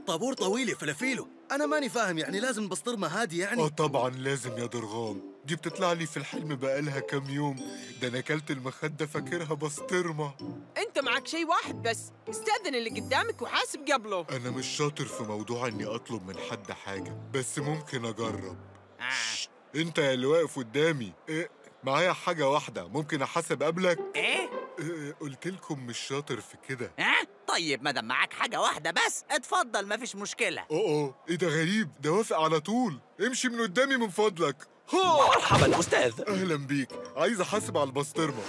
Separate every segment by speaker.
Speaker 1: الطابور طويل يا فلافيلو أنا ماني فاهم يعني لازم بسطرمة هادي
Speaker 2: اه
Speaker 1: يعني
Speaker 2: طبعا لازم يا ضرغام دي بتطلع لي في الحلم بقالها كام يوم ده انا اكلت المخدة فاكرها بسطرمة
Speaker 3: انت معك شيء واحد بس استاذن اللي قدامك وحاسب قبله
Speaker 2: انا مش شاطر في موضوع اني اطلب من حد حاجة بس ممكن اجرب شت، انت يا اللي واقف قدامي إيه معايا حاجة واحدة ممكن احاسب قبلك
Speaker 4: ايه
Speaker 2: إيه قلت لكم مش شاطر في كده
Speaker 4: ها طيب مادام معاك حاجه واحده بس اتفضل مفيش مشكله
Speaker 2: اوه ايه ده غريب ده وافق على طول امشي من قدامي من فضلك ها
Speaker 1: مرحبا أستاذ
Speaker 2: اهلا بيك عايز احاسب على البسطرمه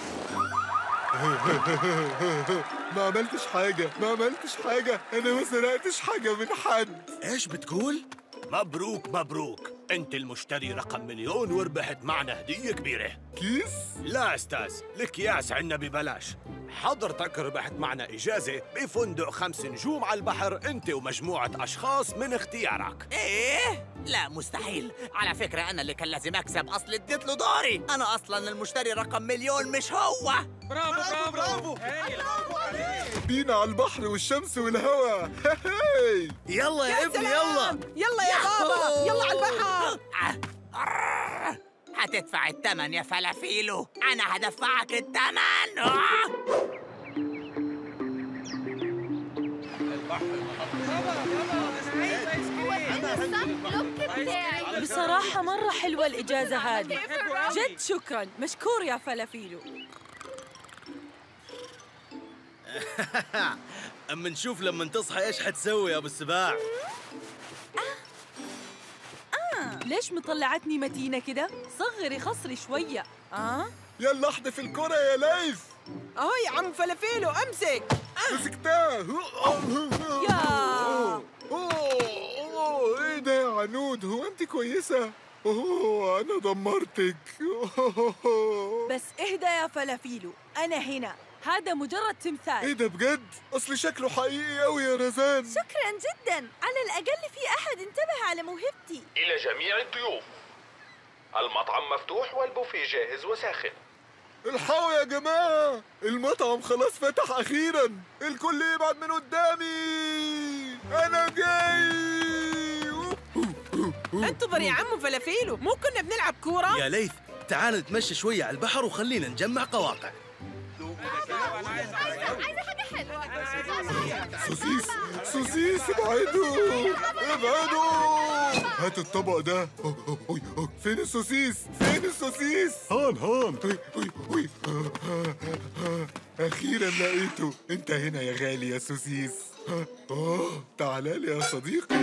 Speaker 2: ما عملتش حاجه ما عملتش حاجه انا ما سرقتش حاجه من حد
Speaker 1: إيش بتقول؟
Speaker 5: مبروك مبروك انت المشتري رقم مليون وربحت معنا هدية كبيرة
Speaker 2: كيس
Speaker 5: لا استاذ لك ياس عنا ببلاش حضرتك ربحت معنا إجازة بفندق خمس نجوم على البحر أنت ومجموعة أشخاص من اختيارك
Speaker 4: ايه لا مستحيل على فكره انا اللي كان لازم اكسب اصل اديت له دوري انا اصلا المشتري رقم مليون مش هو
Speaker 6: برافو برافو
Speaker 2: بينا على البحر والشمس والهواء هاي
Speaker 1: يلا يا ابني يلا
Speaker 3: يلا يا بابا يلا على البحر
Speaker 4: آه. هتدفع الثمن يا فلافيلو انا هدفعك الثمن آه.
Speaker 7: بصراحة مرة حلوة الإجازة هذه جد شكرا مشكور يا فلافيلو
Speaker 1: أما نشوف لما تصحى إيش حتسوي يا أبو السباع
Speaker 7: ليش مطلعتني متينة كده؟ صغري خصري شوية آه؟
Speaker 2: يلا احدف الكرة يا ليث
Speaker 3: اهو يا عم فلافيلو امسك
Speaker 2: مسكتها
Speaker 7: يا
Speaker 2: اوه اوه ايه ده يا عنود هو انت كويسة اوه انا دمرتك أوه.
Speaker 7: بس اهدى يا فلافيلو أنا هنا هذا مجرد
Speaker 2: ايه
Speaker 7: تمثال
Speaker 2: ده بجد اصل شكله حقيقي قوي يا رزان
Speaker 7: شكرا جدا على الأقل في أحد انتبه على موهبتي
Speaker 8: إلى جميع الضيوف المطعم مفتوح والبوفيه جاهز وساخن
Speaker 2: الحقوا يا جماعة المطعم خلاص فتح أخيرا الكل يبعد من قدامي أنا جاي
Speaker 3: انتظر يا عم فلافيلو مو كنا بنلعب كورة
Speaker 1: يا ليث تعال نتمشى شوية على البحر وخلينا نجمع قواقع
Speaker 2: سوسيس سوسيس ابعدوا ابعدوا هات الطبق ده أوه، أوه، أوه، أوه. فين السوسيس فين السوسيس هان هان أوي، أوي، أوي. آه، آه، آه. أخيرا لقيته أنت هنا يا غالي يا سوسيس آه، أوه تعال لي يا صديقي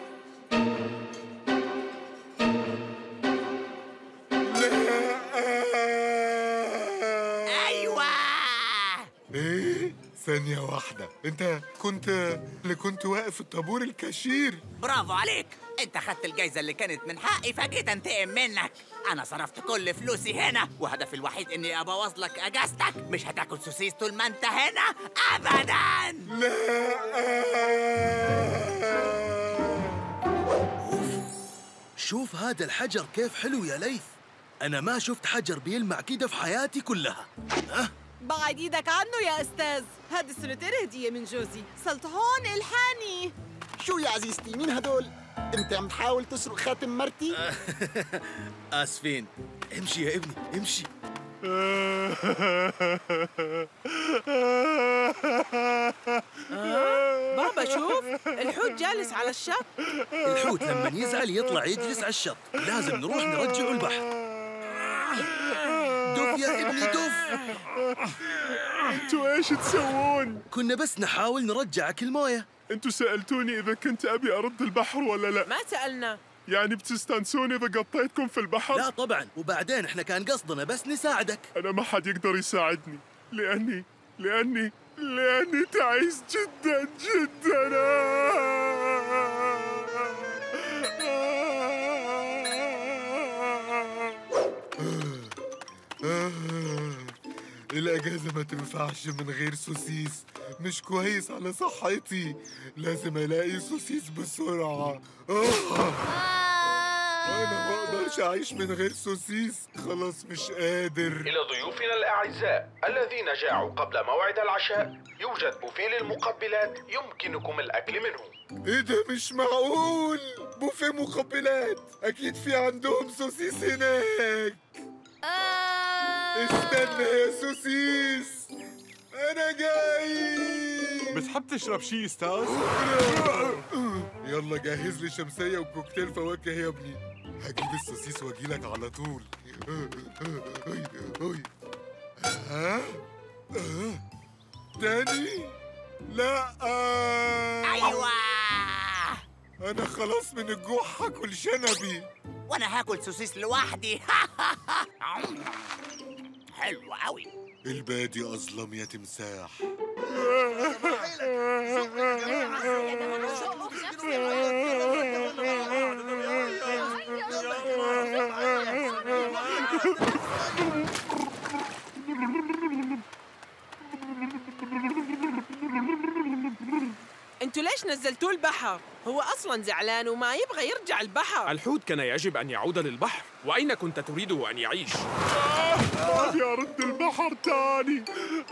Speaker 2: لا
Speaker 4: ايوه
Speaker 2: ايه ثانية واحدة انت كنت اللي كنت واقف في الطابور الكاشير
Speaker 4: برافو عليك انت خدت الجايزه اللي كانت من حقي فجيت انتقم منك انا صرفت كل فلوسي هنا وهدفي الوحيد اني ابوظ لك اجازتك مش هتاكل سوسيس طول ما انت هنا ابدا
Speaker 1: شوف هذا الحجر كيف حلو يا ليث أنا ما شفت حجر بيلمع كده في حياتي كلها ها
Speaker 9: بعد ايدك عنه يا استاذ هذه السنتين هديه من جوزي صلت هون الحاني
Speaker 10: شو يا عزيزتي مين هدول؟ انت عم تحاول تسرق خاتم مرتي؟
Speaker 1: آسفين امشي يا ابني امشي
Speaker 3: بابا شوف الحوت جالس على الشط
Speaker 1: الحوت لما يزعل يطلع يجلس على الشط لازم نروح نرجعه البحر دف يا ابني دف
Speaker 11: انتوا ايش تسوون؟
Speaker 1: كنا بس نحاول نرجعك المويه
Speaker 11: انتوا سألتوني إذا كنت أبي أرد البحر ولا لا
Speaker 3: ما سألنا
Speaker 11: يعني بتستانسون إذا قطيتكم في البحر؟
Speaker 1: لا طبعا وبعدين احنا كان قصدنا بس نساعدك
Speaker 11: أنا ما حد يقدر يساعدني لأني لأني لأني تعيس جدا جدا
Speaker 2: آه، الأجازة ما تنفعش من غير سوسيس مش كويس على صحتي لازم ألاقي سوسيس بسرعة آه. انا ما اقدرش اعيش من غير سوسيس خلاص مش قادر
Speaker 8: إلى ضيوفنا الأعزاء الذين جاعوا قبل موعد العشاء يوجد بوفيه للمقبلات يمكنكم الأكل منه
Speaker 2: ايه ده مش معقول بوفيه مقبلات اكيد في عندهم سوسيس هناك استنى يا سوسيس انا جاي
Speaker 11: بتحب تشرب شي استاذ؟
Speaker 2: يلا جهز لي شمسية وكوكتيل فواكه يا ابني هجيب السوسيس واجيلك على طول ها؟ آه؟ تاني؟ لا
Speaker 4: ايوه
Speaker 2: انا خلاص من الجوع هاكل شنبي
Speaker 4: وانا هاكل سوسيس لوحدي حلو قوي
Speaker 2: البادي اظلم يا تمساح
Speaker 3: انتوا ليش نزلتوه البحر؟ هو اصلا زعلان وما يبغى يرجع البحر
Speaker 6: الحوت كان يجب أن يعود للبحر وأين كنت تريده أن يعيش؟
Speaker 11: أبي أرد البحر تاني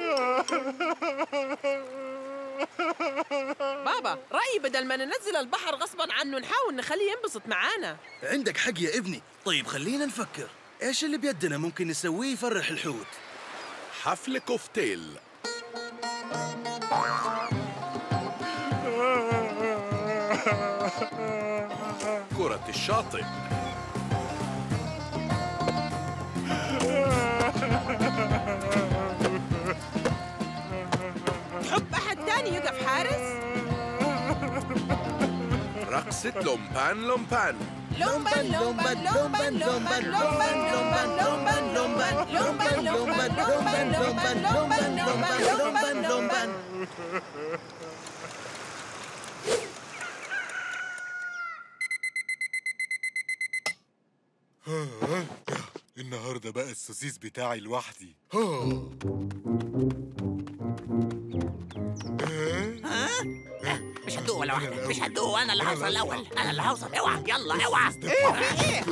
Speaker 3: بابا رأيي بدل ما ننزل البحر غصبا عنه نحاول نخليه ينبسط معانا
Speaker 1: عندك حق يا ابني طيب خلينا نفكر ايش اللي بيدنا ممكن نسويه يفرح الحوت
Speaker 5: حفل كوفتيل كرة الشاطئ
Speaker 3: تحب أحد تاني يقف حارس؟
Speaker 5: رقصة لومبان لومبان
Speaker 3: لومبان لومبان لومبان لومبان لومبان لومبان لومبان لومبان لومبان لومبان لومبان لومبان لومبان لومبان لومبان لومبان
Speaker 2: النهارده بقى السوسيس بتاعي لوحدي
Speaker 4: مش هتدوق ولا واحدة مش هتدوق أنا اللي هوصل الأول أنا اللي هوصل اوعى يلا اوعى
Speaker 2: ايه في ايه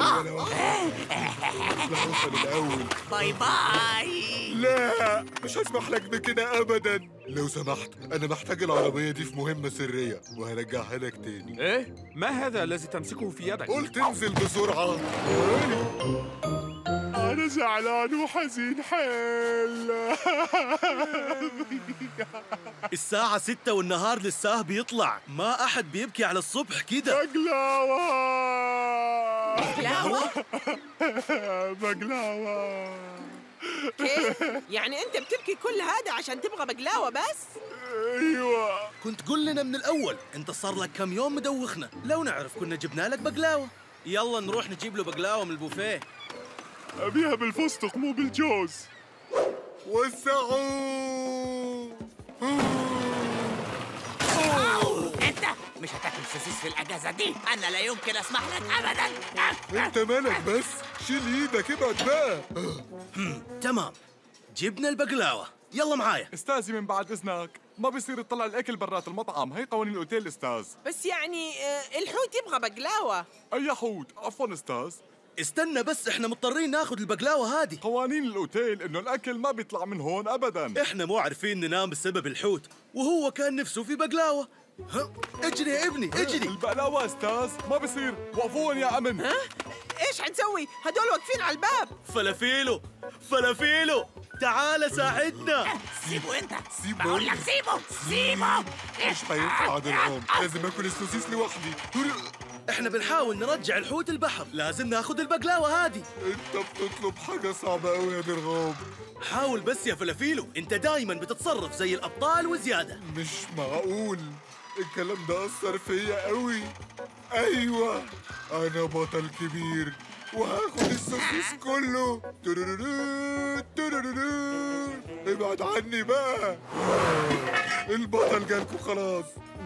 Speaker 2: الاول
Speaker 4: باي باي
Speaker 2: لا مش هسمح لك بكده ابدا لو سمحت انا محتاج العربيه دي في مهمه سريه وهرجعها لك تاني
Speaker 6: إيه؟ ما هذا الذي تمسكه في يدك؟
Speaker 2: قلت انزل بسرعه
Speaker 11: أنا زعلان وحزين حيل
Speaker 1: الساعة ستة والنهار لساه بيطلع ما أحد بيبكي على الصبح كده
Speaker 11: بقلاوة
Speaker 3: بقلاوة؟
Speaker 11: بقلاوة
Speaker 3: كيف؟ يعني أنت بتبكي كل هذا عشان تبغى بقلاوة بس؟
Speaker 11: أيوة
Speaker 1: كنت قل لنا من الأول أنت صار لك كم يوم مدوخنا لو نعرف كنا جبنا لك بقلاوة يلا نروح نجيب له بقلاوة من البوفيه
Speaker 11: أبيها بالفستق مو بالجوز
Speaker 2: وسعوا
Speaker 4: أنت مش هتاكل سوسيس في الأجازة دي أنا لا يمكن أسمح لك أبدا
Speaker 2: انت مالك بس شيل ايدك ابعد بقى
Speaker 1: تمام جبنا البقلاوة يلا معايا
Speaker 11: استاذي من بعد اذنك ما بيصير تطلع الاكل برات المطعم هي قوانين الاوتيل استاذ
Speaker 3: بس يعني آه، الحوت يبغى بقلاوة
Speaker 11: اي حوت عفوا استاذ
Speaker 1: استنى بس احنا مضطرين ناخذ البقلاوة هذه
Speaker 11: قوانين الاوتيل انه الاكل ما بيطلع من هون ابدا
Speaker 1: احنا مو عارفين ننام بسبب الحوت وهو كان نفسه في بقلاوة ها اجري يا ابني اجري
Speaker 11: البقلاوة استاذ ما بيصير وقفون يا امن
Speaker 3: ها؟ إيش حنسوي؟ هدول واقفين على الباب
Speaker 1: فلافيلو فلافيلو تعال ساعدنا
Speaker 4: سيبه أنت
Speaker 2: سيبه.
Speaker 4: بقول لك سيبه سيبه
Speaker 2: مش هينفع درعام لازم اكل السوسيس لوحدي
Speaker 1: احنا بنحاول نرجع الحوت البحر لازم ناخذ البقلاوة هذه
Speaker 2: انت بتطلب حاجه صعبه قوي يا درغام
Speaker 1: حاول بس يا فلافيلو انت دايما بتتصرف زي الابطال وزيادة
Speaker 2: مش معقول الكلام ده اثر فيا قوي ايوه انا بطل كبير وهاخد السوسيس كله ترورورو، ترورورو. ابعد عني بقى البطل جالكوا خلاص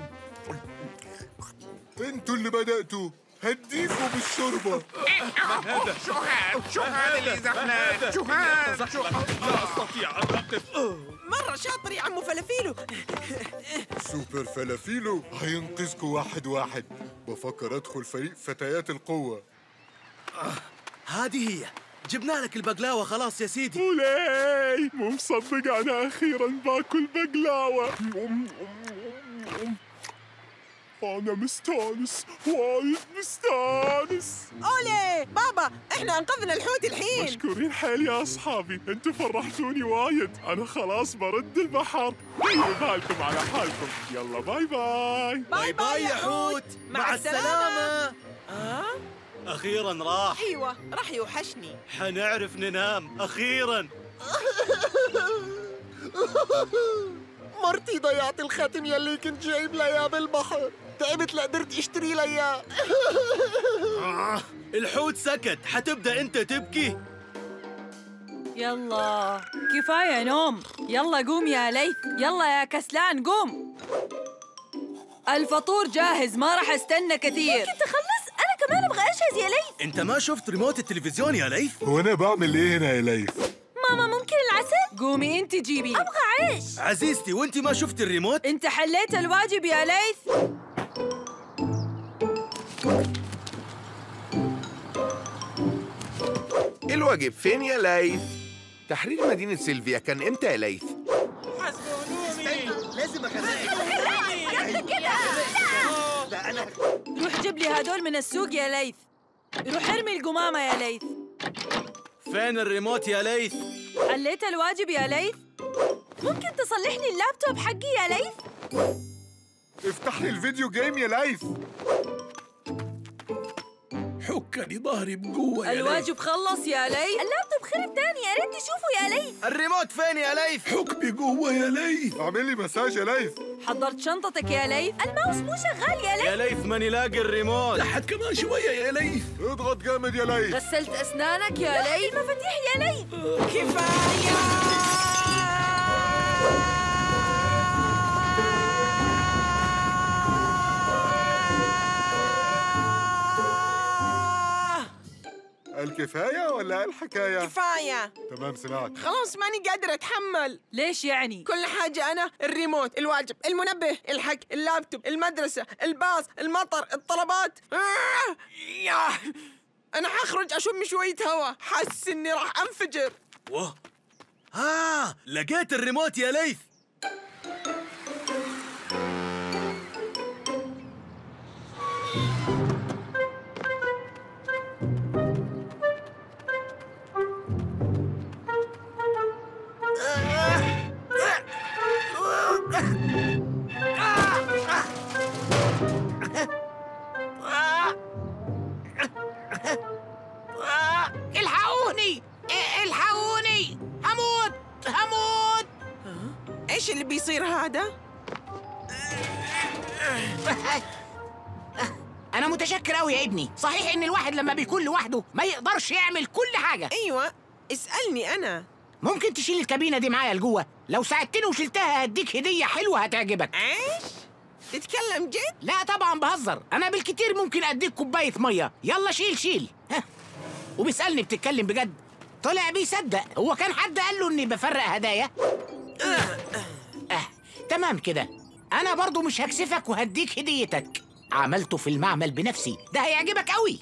Speaker 2: انتوا اللي بدأتوا هديكوا بالشوربة
Speaker 6: شو هذا؟ شو هذا اللي زحلان؟ شو هذا؟ لا أستطيع أن أقف
Speaker 3: مرة شاطر يا عمو فلافيلو
Speaker 2: سوبر فلافيلو هينقذكوا واحد واحد بفكر ادخل فريق فتيات القوة
Speaker 1: هذه هي جبنا لك البقلاوة خلاص يا سيدي
Speaker 11: مولاي مو مصدق انا اخيرا باكل بقلاوه انا مستانس وايد مستانس
Speaker 9: أولي بابا إحنا أنقذنا الحوت الحين
Speaker 11: مشكورين حيل يا اصحابي انتوا فرحتوني وايد انا خلاص برد البحر ديروا بالكم على حالكم يلا باي باي
Speaker 9: باي باي يا حوت مع السلامة آه؟
Speaker 1: أخيرا راح
Speaker 9: أيوة راح يوحشني
Speaker 1: حنعرف ننام أخيرا
Speaker 10: مرتي ضيعت الخاتم يلي كنت جايب لها اياه بالبحر تعبت لقدرت اشتري لها اياه
Speaker 1: آه، الحوت سكت حتبدأ أنت تبكي
Speaker 7: يلا كفاية نوم يلا قوم يا ليث يلا يا كسلان قوم الفطور جاهز ما راح استنى كثير
Speaker 12: ممكن تخلص أنا كمان أبغى أجهز يا ليث
Speaker 1: أنت ما شفت ريموت التلفزيون يا ليث؟
Speaker 11: هو انا بعمل ايه هنا يا ليث
Speaker 12: ماما ممكن العسل
Speaker 7: قومي انت جيبي
Speaker 12: أبغى عيش
Speaker 1: عزيزتي وأنت ما شفت الريموت؟
Speaker 7: انت حليت الواجب يا ليث
Speaker 6: الواجب فين يا ليث؟ تحرير مدينة سيلفيا كان امتى يا ليث؟
Speaker 3: لازم اخليك لا انا
Speaker 7: روح جيب لي هدول من السوق يا ليث روح ارمي القمامة يا ليث
Speaker 1: فين الريموت يا ليث؟
Speaker 7: حليت الواجب يا ليث
Speaker 12: ممكن تصلح لي اللابتوب حقي يا ليث
Speaker 2: افتح لي الفيديو جيم يا ليث
Speaker 5: حكني ظهري بقوة
Speaker 7: الواجب خلص يا ليث
Speaker 12: اللابتوب خرب تاني يا ريت تشوفه يا ليث
Speaker 1: الريموت فين يا ليث؟
Speaker 5: حك بقوة يا ليث
Speaker 2: اعمل لي مساج يا ليث
Speaker 7: حضرت شنطتك يا ليث
Speaker 12: الماوس مو شغال يا ليث
Speaker 1: يا ليث ماني لاقي الريموت
Speaker 5: تحت كمان شوية يا ليث
Speaker 2: اضغط جامد يا ليث
Speaker 7: غسلت أسنانك يا ليث
Speaker 12: المفاتيح يا ليث
Speaker 9: كفاية
Speaker 2: الكفايه ولا الحكايه
Speaker 9: كفاية
Speaker 2: تمام سمعت
Speaker 9: خلاص ماني قادرة أتحمل
Speaker 7: ليش يعني؟
Speaker 9: كل حاجة أنا الريموت الواجب المنبه الحق اللابتوب المدرسة الباص المطر الطلبات آه! ياه. أنا حخرج أشم شوية هوا حاسس إني راح أنفجر
Speaker 1: واه آه لقيت الريموت يا ليث
Speaker 4: الحقوني الحقوني هموت هموت
Speaker 9: إيش اللي بيصير هذا؟
Speaker 4: انا متشكر قوي يا ابني صحيح ان الواحد لما بيكون لوحده ما يقدرش يعمل كل حاجه
Speaker 9: أيوة اسألني أنا
Speaker 4: ممكن تشيل الكابينه دي معايا لجوه لو ساعدتني وشلتها هديك هديه حلوه هتعجبك
Speaker 9: إيش؟ تتكلم جد؟
Speaker 4: لا طبعا بهزر انا بالكتير ممكن اديك كوبايه ميه يلا شيل شيل ها. وبيسالني بتتكلم بجد طلع بيصدق هو كان حد قال له اني بفرق هدايا آه. تمام كده انا برضو مش هكسفك وهديك هديتك عملته في المعمل بنفسي ده هيعجبك قوي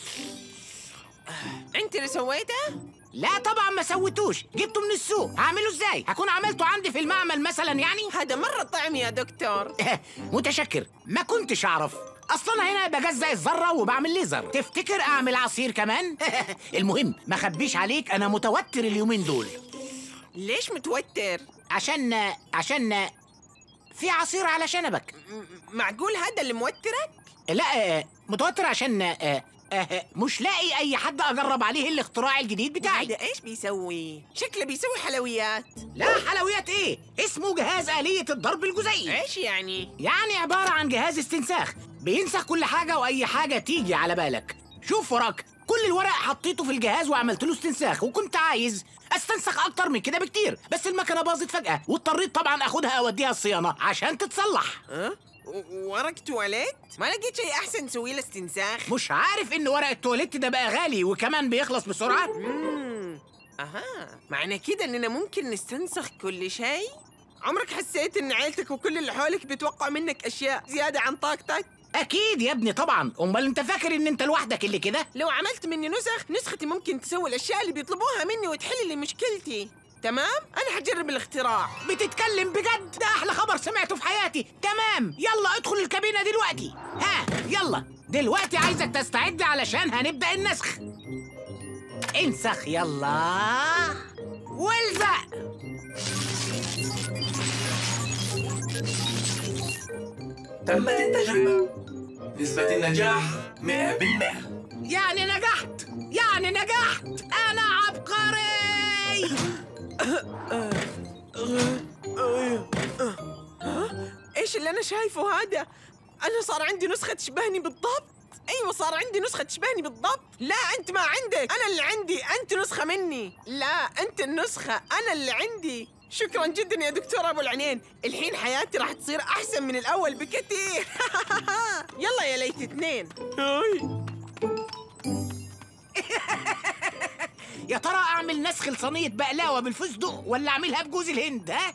Speaker 9: أنت اللي سويته؟
Speaker 4: لا طبعا ما سويتوش جبته من السوق هعمله ازاي هكون عملته عندي في المعمل مثلا يعني
Speaker 9: هذا مرة طعم يا دكتور
Speaker 4: متشكر ما كنتش اعرف اصلا أنا هنا بجزأ الذره وبعمل ليزر تفتكر اعمل عصير كمان المهم ما خبيش عليك انا متوتر اليومين دول
Speaker 9: ليش متوتر؟
Speaker 4: عشان عشان في عصير على شنبك
Speaker 9: معقول هذا اللي موترك؟
Speaker 4: لا آه، متوتر عشان آه، آه، مش لاقي اي حد اجرب عليه الاختراع الجديد بتاعي
Speaker 9: هذا ايش بيسوي؟ شكله بيسوي حلويات
Speaker 4: لا حلويات ايه اسمه جهاز آلية الضرب الجزيئي
Speaker 9: ايش يعني؟
Speaker 4: يعني عبارة عن جهاز استنساخ بينسخ كل حاجة وأي حاجة تيجي على بالك شوف وراك كل الورق حطيته في الجهاز وعملت له استنساخ وكنت عايز استنسخ اكتر من كده بكتير بس المكنه باظت فجاه واضطريت طبعا اخدها اوديها الصيانه عشان تتصلح
Speaker 9: أه؟ و- ورق تواليت؟ ما لقيت شيء احسن تسوي له استنساخ؟
Speaker 4: مش عارف ان ورق التواليت ده بقى غالي وكمان بيخلص بسرعه
Speaker 9: مم. اها معنى كده اننا ممكن نستنسخ كل شيء؟ عمرك حسيت ان عيلتك وكل اللي حولك بيتوقعوا منك اشياء زياده عن طاقتك؟
Speaker 13: اكيد يا ابني طبعا امال انت فاكر ان انت لوحدك اللي كده
Speaker 9: لو عملت مني نسخ نسختي ممكن تسوي الاشياء اللي بيطلبوها مني وتحل لي مشكلتي تمام انا حجرب الاختراع
Speaker 13: بتتكلم بجد ده احلى خبر سمعته في حياتي تمام يلا ادخل الكابينه دلوقتي ها يلا دلوقتي عايزك تستعد علشان هنبدا النسخ انسخ يلا والزق
Speaker 14: تمت التجربة نسبة النجاح 100%
Speaker 13: يعني نجحت يعني نجحت انا عبقري
Speaker 9: ايش اللي انا شايفه هذا انا صار عندي نسخه تشبهني بالضبط ايوه صار عندي نسخه تشبهني بالضبط لا انت ما عندك انا اللي عندي انت نسخه مني لا انت النسخه انا اللي عندي شكرا جدا يا دكتور ابو العينين الحين حياتي راح تصير احسن من الاول بكثير يلا يا ليت اثنين
Speaker 13: يا ترى اعمل نسخ لصينيه بقلاوه بالفستق ولا اعملها بجوز الهند ها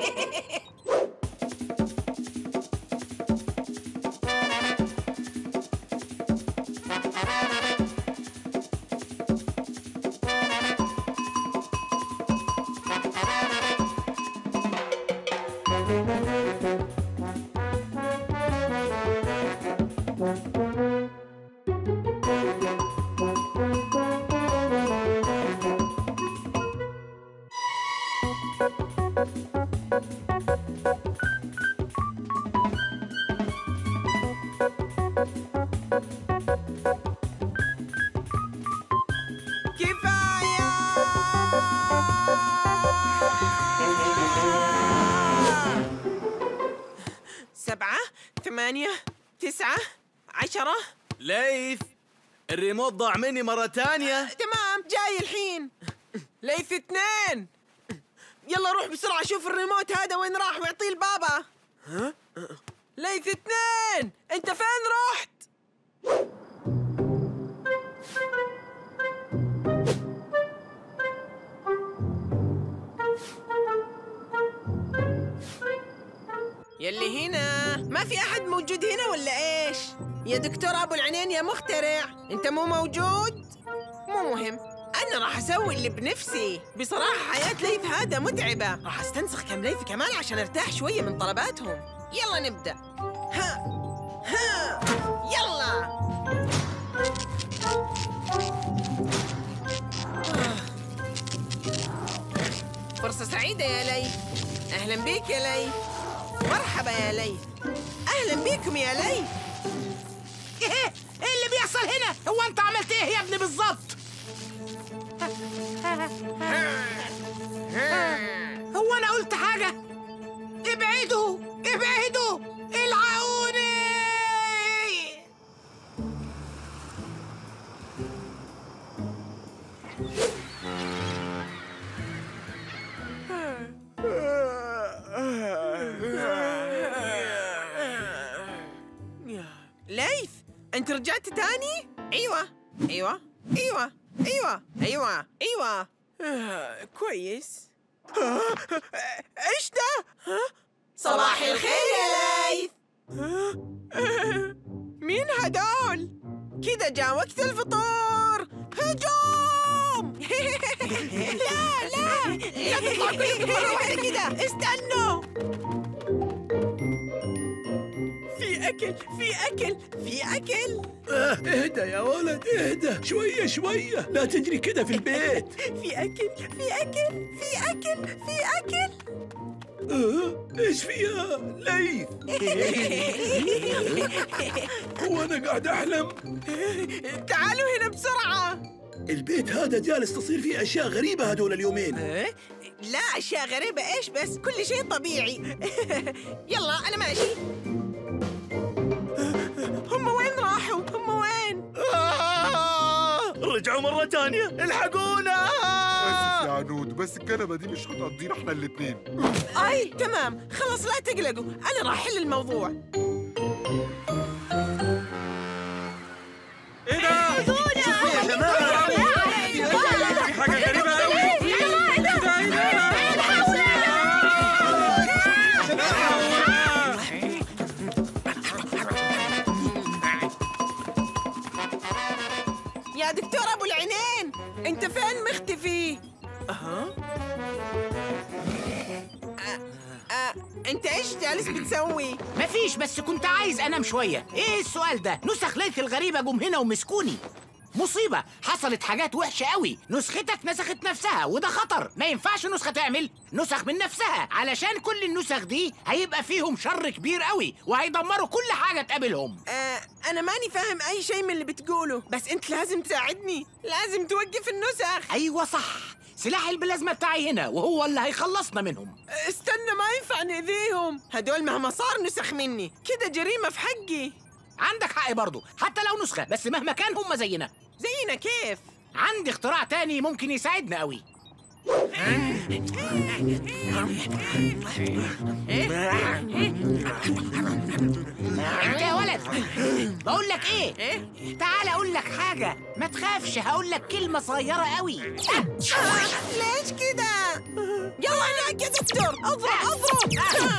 Speaker 9: كفايه سبعة ثمانية تسعة عشرة
Speaker 1: ليث الريموت ضاع مني مرة تانية
Speaker 9: تمام جاي الحين ليث اثنين يلا روح بسرعة شوف الريموت هذا وين راح واعطيه لبابا ها؟ ليث اثنين انت فين رحت؟ يلي هنا ما في احد موجود هنا ولا ايش يا دكتور ابو العينين يا مخترع انت مو موجود مو مهم انا راح اسوي اللي بنفسي بصراحه حياه ليث هذا متعبه راح استنسخ كم ليث كمان عشان ارتاح شويه من طلباتهم يلا نبدا ها ها يلا فرصة سعيدة يا ليث أهلا بيك يا ليث مرحبا يا ليث أهلا بيكم يا ليث
Speaker 13: ايه ايه اللي بيحصل هنا هو انت عملت ايه يا ابني بالظبط هو انا قلت حاجه ابعدوا ابعدوا العقوني
Speaker 9: ليث أنت رجعت تاني؟ أيوة أيوة أيوة أيوة أيوة أيوة آه، كويس آه، إيش ده؟ ها؟ صباح الخير يا ليث آه، مين هدول؟ كده جاء وقت الفطور هجوم لا لا لا تطلعوا كلكم مرة واحدة كده استنوا في أكل في أكل في أكل
Speaker 15: آه اهدى يا ولد اهدى شوية شوية لا تجري كده في البيت
Speaker 9: في أكل في أكل في أكل في أكل
Speaker 15: آه ايش فيها ليث هو انا قاعد احلم
Speaker 9: تعالوا هنا بسرعة
Speaker 15: البيت هذا جالس تصير فيه اشياء غريبة هذول اليومين
Speaker 9: لا أشياء غريبة إيش بس كل شيء طبيعي يلا أنا ماشي هم وين راحوا؟ هم وين؟
Speaker 15: رجعوا مرة تانية الحقونا
Speaker 2: اسف يا عنود بس الكنبه دي مش هتقضينا احنا الاتنين
Speaker 9: أي تمام خلاص لا تقلقوا أنا راح أحل الموضوع
Speaker 15: ايه ده؟ شوفوا يا جماعة في حاجة غريبة قوي
Speaker 9: ايش جالس بتسوي؟
Speaker 13: مفيش بس كنت عايز انام شويه ايه السؤال ده نسخ ليله الغريبه جم هنا ومسكوني مصيبة حصلت حاجات وحشة قوي نسختك نسخت نفسها وده خطر ما ينفعش نسخة تعمل نسخ من نفسها علشان كل النسخ دي هيبقى فيهم شر كبير قوي وهيدمروا كل حاجة تقابلهم
Speaker 9: آه انا ماني فاهم اي شيء من اللي بتقوله بس انت لازم تساعدني لازم توقف النسخ
Speaker 13: ايوه صح سلاح البلازما بتاعي هنا وهو اللي هيخلصنا منهم
Speaker 9: استنى ما ينفع نأذيهم هدول مهما صار نسخ مني كده جريمة في حقي
Speaker 13: عندك حق برضه حتى لو نسخة بس مهما كان هم زينا
Speaker 9: زينا كيف؟
Speaker 13: عندي اختراع تاني ممكن يساعدنا قوي انت يا ولد بقول لك ايه تعال اقول لك حاجه ما تخافش هقول لك كلمه صغيره قوي
Speaker 9: ليش كده؟ يلا هناك يا دكتور اضرب اضرب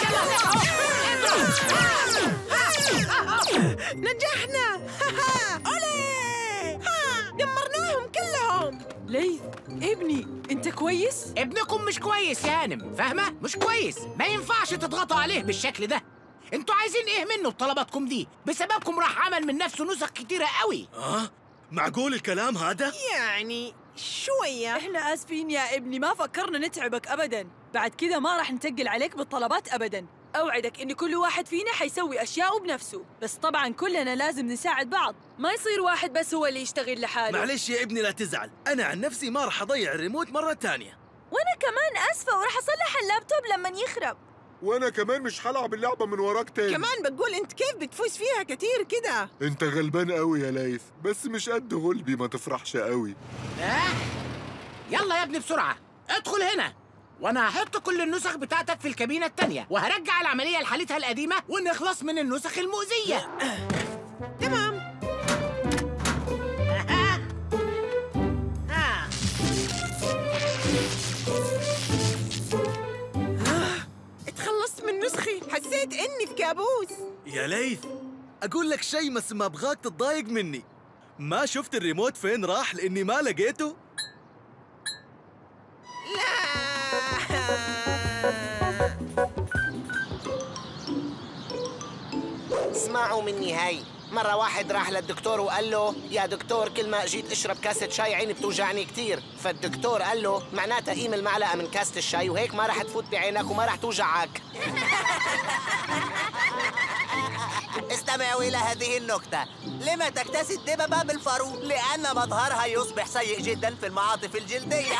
Speaker 9: نجحنا اولي ها، دمرناهم كلهم
Speaker 7: ليث ابني انت كويس
Speaker 13: ابنكم مش كويس يا هانم فاهمه مش كويس ما ينفعش تضغطوا عليه بالشكل ده انتوا عايزين ايه منه بطلباتكم دي بسببكم راح عمل من نفسه نسخ كتيره قوي
Speaker 1: اه معقول الكلام هذا
Speaker 9: يعني شوية
Speaker 7: احنا اسفين يا ابني ما فكرنا نتعبك ابدا بعد كذا ما راح نتقل عليك بالطلبات ابدا اوعدك ان كل واحد فينا حيسوي اشياء بنفسه بس طبعا كلنا لازم نساعد بعض ما يصير واحد بس هو اللي يشتغل لحاله
Speaker 1: معلش يا ابني لا تزعل انا عن نفسي ما راح اضيع الريموت مره تانية
Speaker 12: وانا كمان اسفه وراح اصلح اللابتوب لما يخرب
Speaker 2: وانا كمان مش هلعب اللعبه من وراك تاني
Speaker 9: كمان بقول انت كيف بتفوز فيها كتير كده
Speaker 2: انت غلبان قوي يا ليث بس مش قد غلبي ما تفرحش قوي
Speaker 13: ها يلا يا ابني بسرعه ادخل هنا وانا هحط كل النسخ بتاعتك في الكابينه التانية وهرجع العمليه لحالتها القديمه ونخلص من النسخ المؤذيه
Speaker 9: تمام اتخلصت من نسخي حسيت اني في كابوس
Speaker 1: يا ليث اقول لك شيء بس ما ابغاك تتضايق مني ما شفت الريموت فين راح لاني ما لقيته
Speaker 16: اسمعوا مني هاي مرة واحد راح للدكتور وقال له يا دكتور كل ما اجيت اشرب كاسة شاي عيني بتوجعني كتير فالدكتور قال له معناتها قيم المعلقة من كاسة الشاي وهيك ما راح تفوت بعينك وما راح توجعك
Speaker 4: استمعوا إلى هذه النكتة لما تكتسي الدببة بالفرو؟ لأن مظهرها يصبح سيء جدا في المعاطف الجلدية